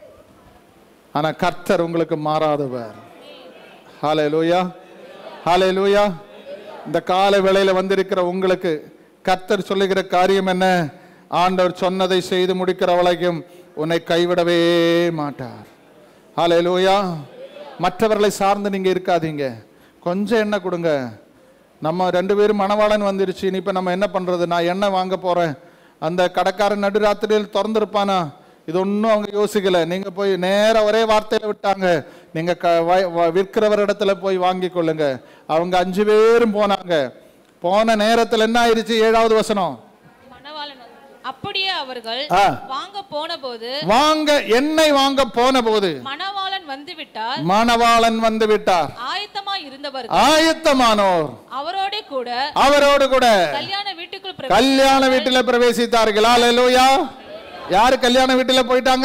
ஆனா கர்த்தர் உங்களுக்கு மாறாதவர் ஹாலே லூயா ஹாலே லூயா இந்த கால வேளையில வந்திருக்கிற உங்களுக்கு கர்த்தர் சொல்லுகிற காரியம் என்ன ஆண்டவர் சொன்னதை செய்து முடிக்கிற வரைக்கும் உன்னை கைவிடவே மாட்டார் ஹாலே லூயா மற்றவர்களை சார்ந்து நீங்க இருக்காதீங்க கொஞ்சம் எண்ணெய் கொடுங்க நம்ம ரெண்டு பேரும் மணவாளன் வந்துருச்சு இனி இப்போ நம்ம என்ன பண்றது நான் எண்ணெய் வாங்க போறேன் அந்த கடைக்காரன் நடுராத்திரியில் திறந்திருப்பானா இது ஒன்றும் அவங்க யோசிக்கல நீங்க போய் நேரா ஒரே வார்த்தையில விட்டாங்க நீங்க க வ- வ- விற்கிறவர் இடத்துல போய் வாங்கி கொள்ளுங்க அவங்க அஞ்சு பேரும் போனாங்க போன நேரத்தில் என்ன ஆயிடுச்சு ஏழாவது வசனம் மணவாளன் அப்படியே அவர்கள் ஆ. வாங்க போனபோது வாங்க எண்ணெய் வாங்க போன போது மணவாளன் வந்து விட்டார் மணவாளன் வந்து விட்டார் ஆயத்தமா இருந்தவர்கள் ஆயத்தமானோர் அவரோட கூட அவரோடு கூட கல்யாண வீட்டுக்குள் பிரவே- கல்யாண வீட்டில் பிரவேசித்தார்கள் அல்லேலூயா யாரு கல்யாண வீட்டில் போயிட்டாங்க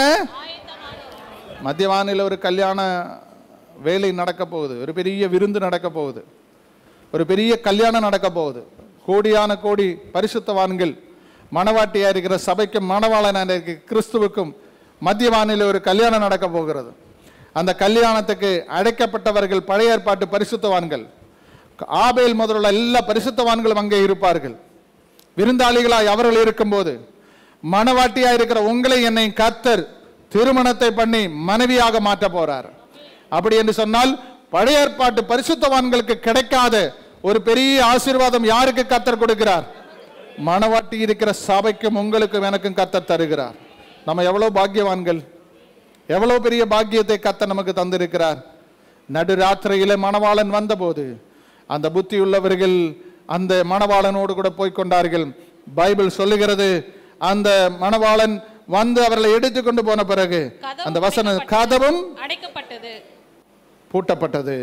மத்தியவானில் ஒரு கல்யாண வேலை நடக்க போகுது ஒரு பெரிய விருந்து நடக்க போகுது ஒரு பெரிய கல்யாணம் நடக்க போகுது கோடியான கோடி பரிசுத்தவான்கள் மணவாட்டியா இருக்கிற சபைக்கும் மணவாளனாக இருக்கிற கிறிஸ்துவுக்கும் மத்தியவானில் ஒரு கல்யாணம் நடக்க போகிறது அந்த கல்யாணத்துக்கு அழைக்கப்பட்டவர்கள் பழைய ஏற்பாட்டு பரிசுத்தவான்கள் ஆபேல் முதலுள்ள எல்லா பரிசுத்தவான்களும் அங்கே இருப்பார்கள் விருந்தாளிகளாய் அவர்கள் இருக்கும்போது மணவாட்டியா இருக்கிற உங்களை என்னை கத்தர் திருமணத்தை பண்ணி மனைவியாக மாற்ற போறார் அப்படி என்று சொன்னால் பழைய ஏற்பாட்டு பரிசுத்தவான்களுக்கு கிடைக்காத ஒரு பெரிய ஆசீர்வாதம் யாருக்கு கத்தர் கொடுக்கிறார் மணவாட்டி இருக்கிற சபைக்கும் உங்களுக்கும் எனக்கும் கத்தர் தருகிறார் நம்ம எவ்வளவு பாக்கியவான்கள் எவ்வளவு பெரிய பாக்கியத்தை கத்தர் நமக்கு தந்திருக்கிறார் நடுராத்திரியில மணவாளன் வந்தபோது அந்த புத்தி உள்ளவர்கள் அந்த மணவாளனோடு கூட போய்க் கொண்டார்கள் பைபிள் சொல்லுகிறது அந்த மணவாளன் வந்து அவர்களை எடுத்துக்கொண்டு போன பிறகு கதவு அந்த வசன அடைக்கப்பட்டது. கதவும் அடைக்கப்பட்டது பூட்டப்பட்டது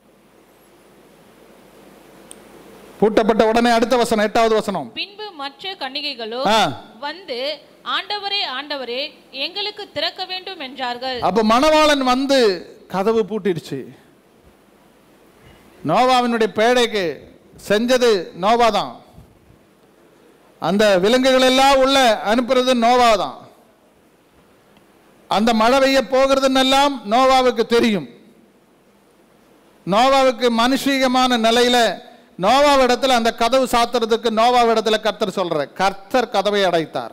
பூட்டப்பட்ட உடனே அடுத்த வசனம் எட்டாவது வசனம் பின்பு மற்ற கன்னிகைகளோ ஆ. வந்து ஆண்டவரே ஆண்டவரே எங்களுக்கு திறக்க வேண்டும் என்றார்கள் அப்ப மணவாளன் வந்து கதவு பூட்டிடுச்சு நோவாவினுடைய பேடைக்கு செஞ்சது நோவா தான் அந்த விலங்குகள் எல்லாம் உள்ள அனுப்புறது நோவா தான் அந்த மழை பெய்ய போகிறதுன்னெல்லாம் நோவாவுக்கு தெரியும் நோவாவுக்கு மனுஷீகமான நிலையில நோவாவிடத்துல அந்த கதவு சாத்துறதுக்கு நோவாவிடத்துல கர்த்தர் சொல்ற கர்த்தர் கதவை அடைத்தார்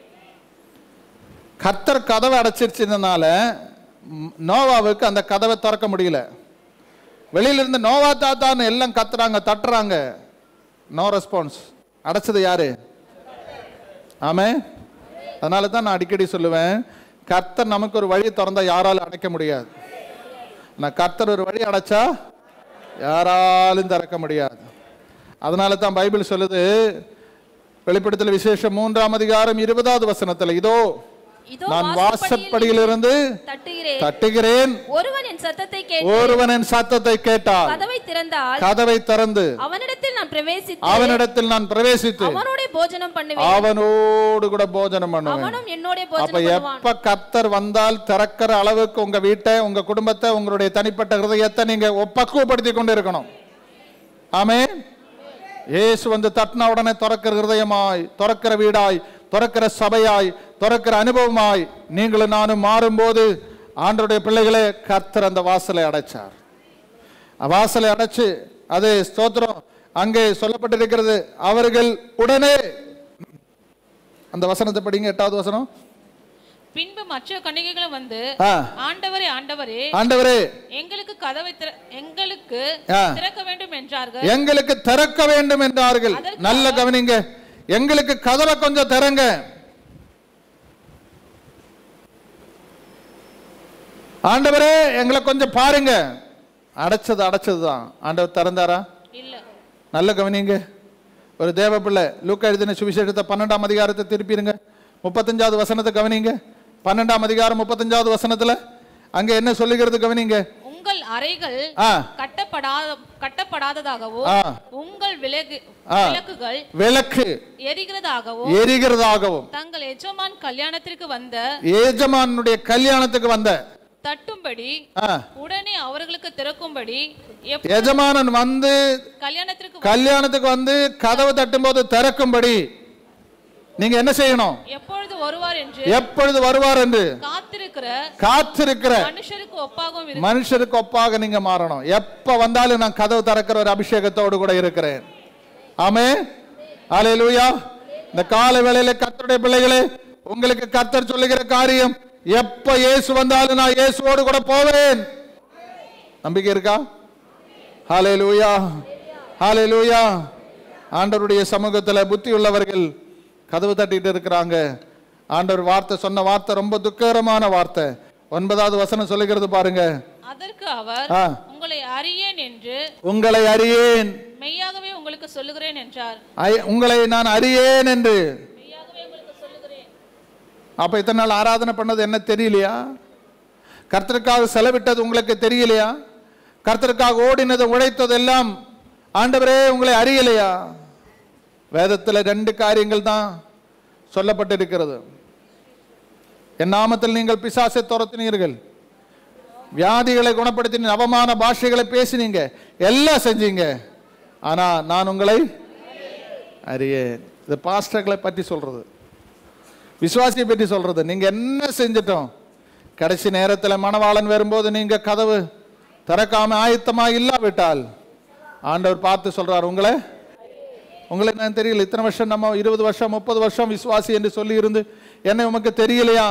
கர்த்தர் கதவை அடைச்சிருச்சதுனால ம், நோவாவுக்கு அந்த கதவை திறக்க முடியல வெளியில இருந்து நோவா தாத்தான்னு எல்லாம் கத்துறாங்க தட்டுறாங்க நோ ரெஸ்பான்ஸ் அடைச்சது யாரு ஆமே அதனால தான் நான் அடிக்கடி சொல்லுவேன் கர்த்தர் நமக்கு ஒரு வழி திறந்தா யாராலும் அடைக்க முடியாது நான் கர்த்தர் ஒரு வழி அடைச்சா யாராலும் திறக்க முடியாது அதனால தான் பைபிள் சொல்லுது வெளிப்படுத்தல் விசேஷம் மூன்றாம் அதிகாரம் இருபதாவது வசனத்துல இதோ இதோ நான் வாசற்படியில் வாசற்படியிலிருந்து தட்டுகிறேன் தட்டுகிறேன் ஒருவன் என் சத்தத்தை கேட்டு ஒருவன் என் சத்தத்தை கேட்டால் கதவை திறந்தால் கதவை திறந்து அவனிடத்தில் நான் பிரவேசித்து அவனிடத்தில் நான் பிரவேசித்து அவனோட போஜனம் பண்ணுவேன் அவனோடு கூட போஜனம் பண்ணுவேன் அவனும் என்னோட அப்ப போஜனம் பண்ணுவான் எப்ப கர்த்தர் வந்தால் திறக்கிற அளவுக்கு உங்க வீட்டை உங்க குடும்பத்தை உங்களுடைய தனிப்பட்ட ஹிருதயத்தை நீங்க பக்குவப்படுத்தி கொண்டு இருக்கணும் ஆமே இயேசு வந்து தட்டின உடனே திறக்கிற ஹிருதயமாய் திறக்கிற வீடாய் திறக்கிற சபையாய் திறக்கிற அனுபவமாய் நீங்களும் நானும் மாறும்போது ஆண்டருடைய பிள்ளைகளே கர்த்தர் அந்த வாசலை அடைச்சார் வாசலை அடைச்சு அது ஸ்தோத்திரம் அங்கே சொல்லப்பட்டிருக்கிறது அவர்கள் உடனே அந்த வசனத்தை படிங்க எட்டாவது வசனம் பின்பு மற்ற கன்னிகைகளும் வந்து ஆ, ஆண்டவரே ஆண்டவரே ஆண்டவரே எங்களுக்கு கதவை திற- எங்களுக்கு ஆ. திறக்க வேண்டும் என்றார்கள் எங்களுக்கு திறக்க வேண்டும் என்றார்கள் அதற்கு நல்ல கவனிங்க எங்களுக்கு கதவை கொஞ்சம் திறங்க ஆண்டவரே எங்களை கொஞ்சம் பாருங்க அடைச்சது அடைச்சது தான் ஆண்டவர் திறந்தாரா இல்ல நல்ல கவனிங்க ஒரு தேவ பிள்ளை லூக்கா எழுதின சுவிசேஷத்தை பன்னெண்டாம் அதிகாரத்தை திருப்பிடுங்க முப்பத்தஞ்சாவது வசனத்தை கவனிங்க பன்னெண்டாம் அதிகாரம் முப்பத்தஞ்சாவது வசனத்துல அங்க என்ன சொல்லுகிறது கவனிங்க உங்கள் அறைகள் ஆ கட்டப்படாத கட்டப்படாததாகவும் ஆ. உங்கள் விலகு ஆ. விளக்குகள் விளக்கு எரிகிறதாகவும் எரிகிறதாகவும் தங்கள் எஜமான் கல்யாணத்திற்கு வந்த ஏஜமானுடைய கல்யாணத்துக்கு வந்த தட்டும்படி ஆ, உடனே அவர்களுக்கு திறக்கும்படி எப்- எஜமானன் வந்து கல்யாணத்திற்கு கல்யாணத்துக்கு வந்து கதவு தட்டும்போது திறக்கும்படி நீங்க என்ன செய்யணும் எப்பொழுது வருவார் என்று எப்பொழுது வருவார் என்று காத்திருக்கிற காத்திருக்கிற மனுஷருக்கு ஒப்பாகவும் இரு மனுஷருக்கு ஒப்பாக நீங்க மாறணும் எப்ப வந்தாலும் நான் கதவு திறக்கிற ஒரு அபிஷேகத்தோடு கூட இருக்கிறேன் ஆமே அலையலூயா இந்த கால வேளையில கர்த்தருடைய பிள்ளைகளே உங்களுக்கு கர்த்தர் சொல்லுகிற காரியம் எப்ப இயேசு வந்தாலும் நான் இயேசுவோடு கூட போவேன் நம்பிக்கை இருக்கா ஹalleluya ஹalleluya ஆண்டவருடைய சமூகத்துல புத்தி உள்ளவர்கள் கதவு தட்டிட்டு இருக்கிறாங்க ஆண்டவர் வார்த்தை சொன்ன வார்த்தை ரொம்ப துக்ககரமான வார்த்தை ஒன்பதாவது வசனம் சொல்லுகிறது பாருங்க அதற்கு அவர் ஆ. உங்களை அறியேன் என்று உங்களை அறியேன் மெய்யாகவே உங்களுக்கு சொல்லுகிறேன் என்றார் ஐ- உங்களை நான் அறியேன் என்று மெய்யாகவே உங்களுக்கு சொல்லுகிறேன் அப்ப இத்தனை நாள் ஆராதனை பண்ணது என்ன தெரியலையா கர்த்தருக்காக செலவிட்டது உங்களுக்கு தெரியலையா கர்த்தருக்காக ஓடினது உழைத்தது எல்லாம் ஆண்டவரே உங்களை அறியலையா வேதத்தில் ரெண்டு காரியங்கள் தான் சொல்லப்பட்டிருக்கிறது என் நாமத்தில் நீங்கள் பிசாசை துரத்தினீர்கள் வியாதிகளை குணப்படுத்தின அவமான பாஷைகளை பேசினீங்க எல்லாம் செஞ்சீங்க ஆனா நான் உங்களை அறியேன் இது பாஸ்டர்களை பற்றி சொல்றது விசுவாசியை பற்றி சொல்றது நீங்க என்ன செஞ்சிட்டோம் கடைசி நேரத்தில் மணவாளன் வரும்போது நீங்க கதவு திறக்காம ஆயத்தமா இல்லாவிட்டால் ஆண்டவர் பார்த்து சொல்றார் உங்களை உங்களை நான் தெரியல இத்தனை வருஷம் நம்ம இருபது வருஷம் முப்பது வருஷம் விசுவாசி என்று சொல்லி இருந்து என்ன உமக்கு தெரியலையா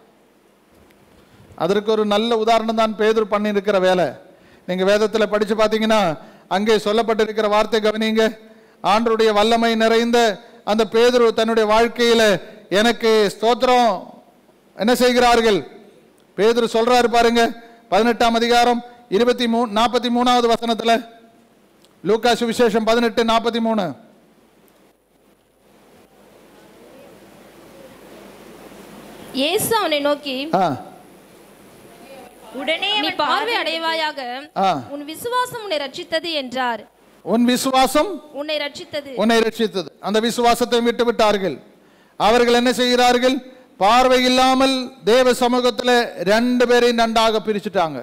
அதற்கு ஒரு நல்ல உதாரணம் தான் பேதுரு பண்ணியிருக்கிற வேலை நீங்க வேதத்தில் படிச்சு பார்த்தீங்கன்னா அங்கே சொல்லப்பட்டிருக்கிற வார்த்தை கவனிங்க ஆண்டருடைய வல்லமை நிறைந்த அந்த பேதுரு தன்னுடைய வாழ்க்கையில எனக்கு ஸ்தோத்திரம் என்ன செய்கிறார்கள் பேதுரு சொல்றாரு பாருங்க பதினெட்டாம் அதிகாரம் இருபத்தி மூ நாற்பத்தி மூணாவது வசனத்துல லூக்கா சுவிசேஷம் பதினெட்டு நாற்பத்தி மூணு இயேசு அவனை நோக்கி ஆ உடனே நீ பார்வை அடைவாயாக ஆ உன் விசுவாசம் உன்னை ரட்சித்தது என்றார் உன் விசுவாசம் உன்னை ரட்சித்தது உன்னை ரட்சித்தது அந்த விசுவாசத்தை விட்டு விட்டார்கள் அவர்கள் என்ன செய்கிறார்கள் பார்வை இல்லாமல் தேவ சமூகத்தில் ரெண்டு பேரையும் ரெண்டாக பிரிச்சுட்டாங்க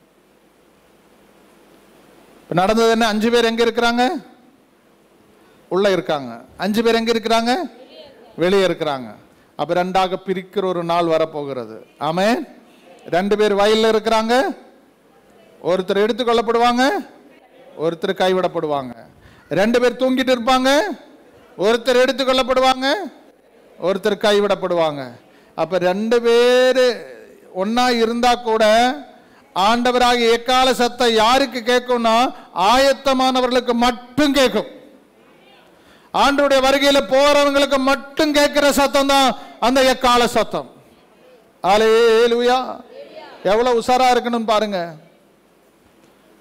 இப்ப நடந்தது என்ன அஞ்சு பேர் எங்க இருக்கிறாங்க உள்ள இருக்காங்க அஞ்சு பேர் எங்க இருக்கிறாங்க வெளியே இருக்கிறாங்க அப்ப ரெண்டாக பிரிக்கிற ஒரு நாள் வரப்போகிறது ஆமே ரெண்டு பேர் வயல்ல இருக்கிறாங்க ஒருத்தர் எடுத்துக்கொள்ளப்படுவாங்க ஒருத்தர் கைவிடப்படுவாங்க ரெண்டு பேர் தூங்கிட்டு இருப்பாங்க ஒருத்தர் எடுத்துக்கொள்ளப்படுவாங்க ஒருத்தர் கைவிடப்படுவாங்க அப்ப ரெண்டு பேர் ஒண்ணா இருந்தா கூட ஆண்டவராக எக்கால சத்தம் யாருக்கு கேட்கும்னா ஆயத்தமானவர்களுக்கு மட்டும் கேட்கும் ஆண்டவருடைய வருகையில போறவங்களுக்கு மட்டும் கேட்கிற சத்தம் தான் அந்த எக்கால சத்தம் ஆலேலுயா எவ்வளவு உஷாரா இருக்கணும் பாருங்க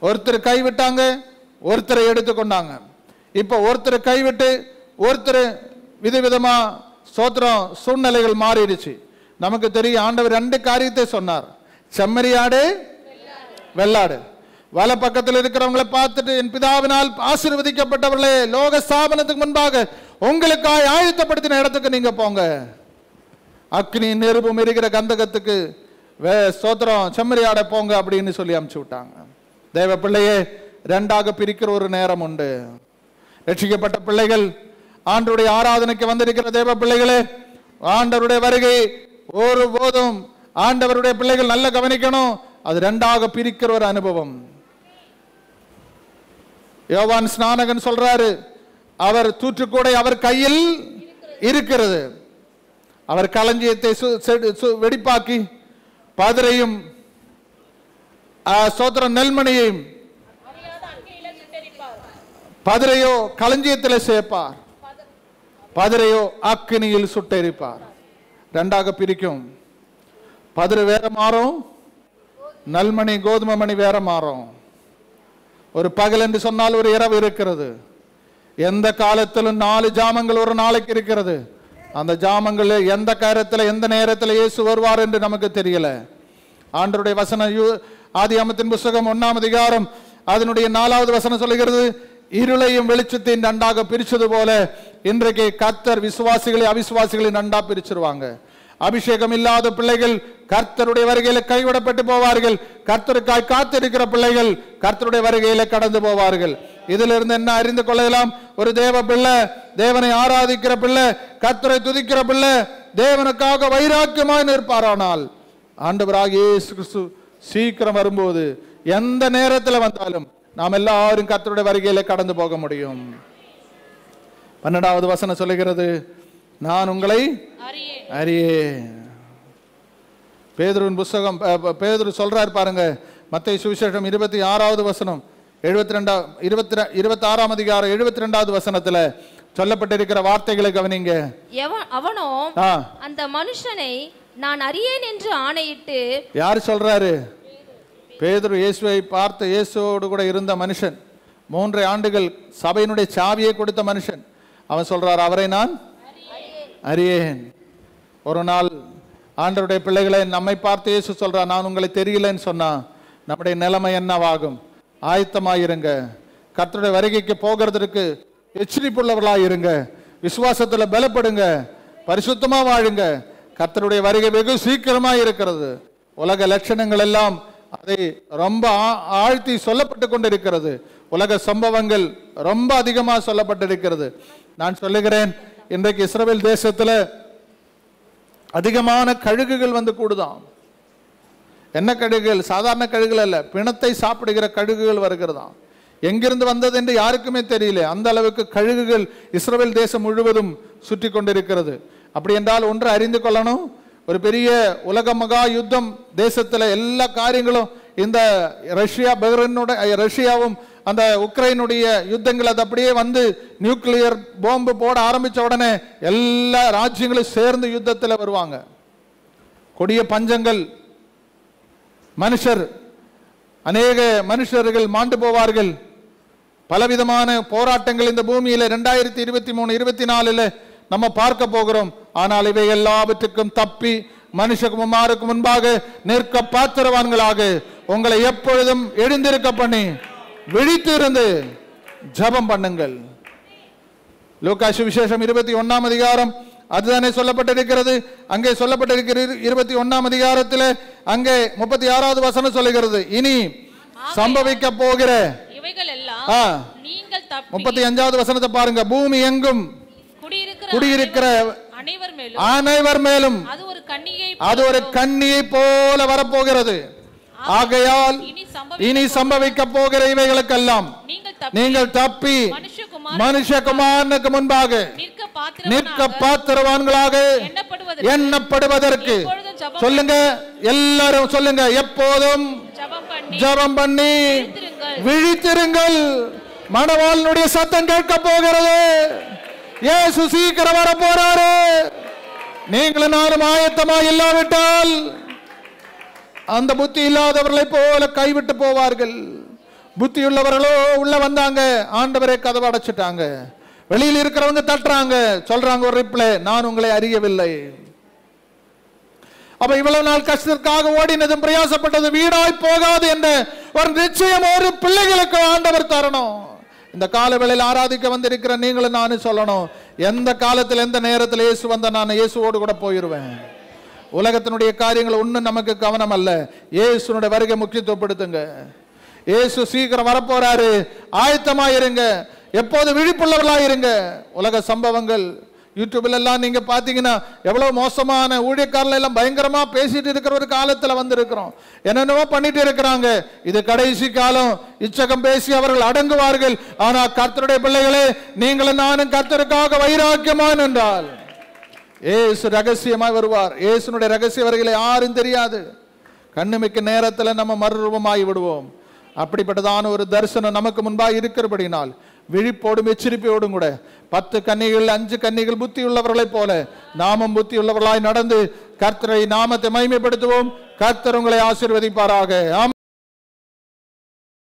ஒருத்தர் கைவிட்டாங்க ஒருத்தரை எடுத்துக்கொண்டாங்க இப்போ ஒருத்தர் கைவிட்டு ஒருத்தர் விதவிதமா சோத்திரம் சூழ்நிலைகள் மாறிடுச்சு நமக்கு தெரியும் ஆண்டவர் ரெண்டு காரியத்தை சொன்னார் செம்மறியாடு வெள்ளாடு வல பக்கத்தில் இருக்கிறவங்களை பார்த்துட்டு என் பிதாவினால் ஆசீர்வதிக்கப்பட்டவர்களே லோக ஸ்தாபனத்துக்கு முன்பாக உங்களுக்காய் ஆயத்தப்படுத்தின இடத்துக்கு நீங்க போங்க அக்னி நெருப்பும் இருக்கிற கந்தகத்துக்கு வே ஸ்தோத்திரம் செம்மறியாட போங்க அப்படின்னு சொல்லி அமுச்சு விட்டாங்க தேவ பிள்ளையே ரெண்டாக பிரிக்கிற ஒரு நேரம் உண்டு ரட்சிக்கப்பட்ட பிள்ளைகள் ஆண்டருடைய ஆராதனைக்கு வந்திருக்கிற தேவ பிள்ளைகளே ஆண்டவருடைய வருகை ஒருபோதும் ஆண்டவருடைய பிள்ளைகள் நல்ல கவனிக்கணும் அது ரெண்டாக பிரிக்கிற ஒரு அனுபவம் யோவான் ஸ்நானகன் சொல்றாரு அவர் தூற்றுக்கூடை அவர் கையில் இருக்கிறது அவர் களஞ்சியத்தை சு- செடு- சு- வெடிப்பாக்கி பதிரையும் ஆ, சோத்திரம் நெல்மணியையும் பதிரையோ களஞ்சியத்தில் சேர்ப்பார் பதிரையோ அக்கினியில் சுட்டெரிப்பார் ரெண்டாக பிரிக்கும் பதிரு வேற மாறும் நல்மணி கோதுமை மணி வேற மாறும் ஒரு பகல் என்று சொன்னால் ஒரு இரவு இருக்கிறது எந்த காலத்திலும் நாலு ஜாமங்கள் ஒரு நாளைக்கு இருக்கிறது அந்த ஜாமங்கள் எந்த காலத்தில் எந்த நேரத்தில் இயேசு வருவார் என்று நமக்கு தெரியல ஆண்டருடைய வசனம் யூ- ஆதியாமத்தின் புஸ்தகம் ஒன்னாம் அதிகாரம் அதனுடைய நாலாவது வசனம் சொல்லுகிறது இருளையும் வெளிச்சத்தையும் நன்றாக பிரிச்சது போல இன்றைக்கு கர்த்தர் விசுவாசிகளை அவிசுவாசிகளை நன்றா பிரிச்சிருவாங்க அபிஷேகம் இல்லாத பிள்ளைகள் கர்த்தருடைய வருகையில கைவிடப்பட்டு போவார்கள் கர்த்தருக்காய் காத்திருக்கிற பிள்ளைகள் கர்த்தருடைய வருகையில கடந்து போவார்கள் இதிலிருந்து என்ன அறிந்து கொள்ளலாம் ஒரு தேவ பிள்ளை தேவனை ஆராதிக்கிற பிள்ளை கர்த்தரை துதிக்கிற பிள்ளை தேவனுக்காக வைராக்கியமாய் நிற்பாரானால் ஆண்டவராக இயேசு கிறிஸ்து சீக்கிரம் வரும்போது எந்த நேரத்தில் வந்தாலும் நாம் எல்லாரும் கர்த்தருடைய வருகையில கடந்து போக முடியும் பன்னெண்டாவது வசனம் சொல்லுகிறது நான் உங்களை அறியே அரியே பேதுருவின் புஸ்தகம் ப- ப- பேதுரு சொல்றார் பாருங்க மத்திய சுவிசேஷம் இருபத்தி ஆறாவது வசனம் எழுபத்தி ரெண்டா இருபத்தி இருபத்தி ஆறாம் அதிகாரம் எழுபத்தி ரெண்டாவது வசனத்துல சொல்லப்பட்டிருக்கிற வார்த்தைகளை கவனிங்க எவன் அவனோ ஆ அந்த மனுஷனை நான் அறியேன் என்று ஆணையிட்டு யார் சொல்றாரு பேதுரு இயேசுவை பார்த்து இயேசுவோடு கூட இருந்த மனுஷன் மூன்று ஆண்டுகள் சபையினுடைய சாவியை கொடுத்த மனுஷன் அவன் சொல்றார் அவரை நான் அறியேன் ஒரு நாள் ஆண்டவருடைய பிள்ளைகளை நம்மை பார்த்து இயேசு சொல்றார் நான் உங்களை தெரியலன்னு சொன்னா நம்முடைய நிலைமை என்னவாகும் ஆயத்தமாயிருங்க கர்த்தருடைய வருகைக்கு போகிறதற்கு எச்சரிப்புள்ளவர்களாக இருங்க விசுவாசத்துல பலப்படுங்க பரிசுத்தமா வாழுங்க கர்த்தருடைய வருகை வெகு சீக்கிரமா இருக்கிறது உலக லட்சணங்கள் எல்லாம் அதை ரொம்ப ஆ- ஆழ்த்தி சொல்லப்பட்டு கொண்டிருக்கிறது உலக சம்பவங்கள் ரொம்ப அதிகமாக சொல்லப்பட்டிருக்கிறது நான் சொல்லுகிறேன் இன்றைக்கு இஸ்ரவேல் தேசத்துல அதிகமான கழுகுகள் வந்து கூடுதாம் என்ன கழுகுகள் சாதாரண கழுகுகள் அல்ல பிணத்தை சாப்பிடுகிற கழுகுகள் வருகிறதாம் எங்கிருந்து வந்தது என்று யாருக்குமே தெரியல அந்த அளவுக்கு கழுகுகள் இஸ்ரவேல் தேசம் முழுவதும் சுற்றி கொண்டிருக்கிறது அப்படி என்றால் ஒன்று அறிந்து கொள்ளணும் ஒரு பெரிய உலக மகா யுத்தம் தேசத்துல எல்லா காரியங்களும் இந்த ரஷ்யா பஹ்ரைனுடைய ரஷ்யாவும் அந்த உக்ரைனுடைய யுத்தங்கள் அது அப்படியே வந்து நியூக்ளியர் பாம்பு போட ஆரம்பிச்ச உடனே எல்லா ராஜ்யங்களும் சேர்ந்து யுத்தத்தில் வருவாங்க கொடிய பஞ்சங்கள் மனுஷர் அநேக மனுஷர்கள் மாண்டு போவார்கள் பலவிதமான போராட்டங்கள் இந்த பூமியில ரெண்டாயிரத்தி இருபத்தி மூணு இருபத்தி நாலுல நம்ம பார்க்க போகிறோம் ஆனால் இவை எல்லாவற்றுக்கும் தப்பி மனுஷகுமாருக்கு முன்பாக நிற்க பாத்திரவான்களாக உங்களை எப்பொழுதும் எழுந்திருக்க பண்ணி விழித்து இருந்து ஜெபம் பண்ணுங்கள் லூக்காசு விசேஷம் இருபத்தி ஒன்னாம் அதிகாரம் அதுதானே சொல்லப்பட்டிருக்கிறது அங்கே சொல்லப்பட்டிருக்கிற இரு- இருபத்தி ஒன்னாம் அதிகாரத்தில் அங்கே முப்பத்தி ஆறாவது வசனம் சொல்லுகிறது இனி சம்பவிக்க போகிற இவைகள் எல்லாம் ஆ, நீங்கள் தப்பி முப்பத்தி அஞ்சாவது வசனத்தை பாருங்க பூமி எங்கும் குடியிருக்கிற குடியிருக்கிற அனைவர் மேலும் அனைவர் மேலும் அது ஒரு கன்னியை அது ஒரு கண்ணியை போல வரப்போகிறது ஆகையால் இனி சம்பவி இனி சம்பவிக்க போகிற இவைகளுக்கெல்லாம் நீங்கள் தப்பி நீங்கள் தப்பி மனுஷகுமார் மனுஷகுமாரனுக்கு முன்பாக நிற்க நிற்க பாத்திரவனாக பாத்திரவான்களாக எண்ணப்படுவதற்கு எண்ணப்படுவதற்கு எப்பொழுதும் ஜெபம் சொல்லுங்க எல்லாரும் சொல்லுங்க எப்போதும் ஜெபம் பண்ணி ஜெபம் பண்ணி விழித்திருங்கள். விழித்திருங்கள் மணவாளனுடைய சத்தம் கேட்க போகிறது இயேசு சீக்கிரம் வர போறாரு நீங்களும் நானும் ஆயத்தமா இல்லாவிட்டால் அந்த புத்தி இல்லாதவர்களை போல கைவிட்டு போவார்கள் புத்தியுள்ளவர்களோ உள்ள வந்தாங்க ஆண்டவரே கதவை அடைச்சிட்டாங்க வெளியில் இருக்கிறவங்க தட்டுறாங்க சொல்றாங்க ஒரு ரிப்ளை நான் உங்களை அறியவில்லை அப்ப இவ்வளவு நாள் கஷ்டத்திற்காக ஓடினதும் பிரயாசப்பட்டது வீணாய் போகாது என்ற ஒரு நிச்சயம் ஒரு பிள்ளைகளுக்கு ஆண்டவர் தரணும் இந்த கால வேளையில் ஆராதிக்க வந்திருக்கிற நீங்களும் நானும் சொல்லணும் எந்த காலத்தில் எந்த நேரத்தில் இயேசு வந்த நான் இயேசுவோடு கூட போயிருவேன் உலகத்தினுடைய காரியங்கள் ஒன்றும் நமக்கு கவனம் அல்ல இயேசுனுடைய வருகை முக்கியத்துவப்படுத்துங்க இயேசு சீக்கிரம் வரப்போறாரு ஆயத்தமா இருங்க எப்போது விழிப்புள்ளவர்களா இருங்க உலக சம்பவங்கள் யூடியூப்ல எல்லாம் நீங்க பாத்தீங்கன்னா எவ்வளவு மோசமான ஊழியக்காரர்கள் எல்லாம் பயங்கரமா பேசிட்டு இருக்கிற ஒரு காலத்துல வந்திருக்கிறோம் என்னென்னவோ பண்ணிட்டு இருக்கிறாங்க இது கடைசி காலம் இச்சகம் பேசி அவர்கள் அடங்குவார்கள் ஆனா கர்த்தருடைய பிள்ளைகளே நீங்களும் நானும் கர்த்தருக்காக வைராக்கியமான் என்றால் ஏசு ரகசியமாய் வருவார் இயேசுனுடைய ரகசிய வருகையில யாரும் தெரியாது கண்ணுமிக்க நேரத்துல நம்ம மறுரூபமாகி விடுவோம் அப்படிப்பட்டதான ஒரு தரிசனம் நமக்கு முன்பாக இருக்கிறபடினால் விழிப்போடும் எச்சரிப்போடும் கூட பத்து கன்னிகள் அஞ்சு கன்னிகள் புத்தி உள்ளவர்களைப் போல நாமும் புத்தி உள்ளவர்களாய் நடந்து கர்த்தரை நாமத்தை மகிமைப்படுத்துவோம் கர்த்தர் உங்களை ஆசீர்வதிப்பாராக ஆமென்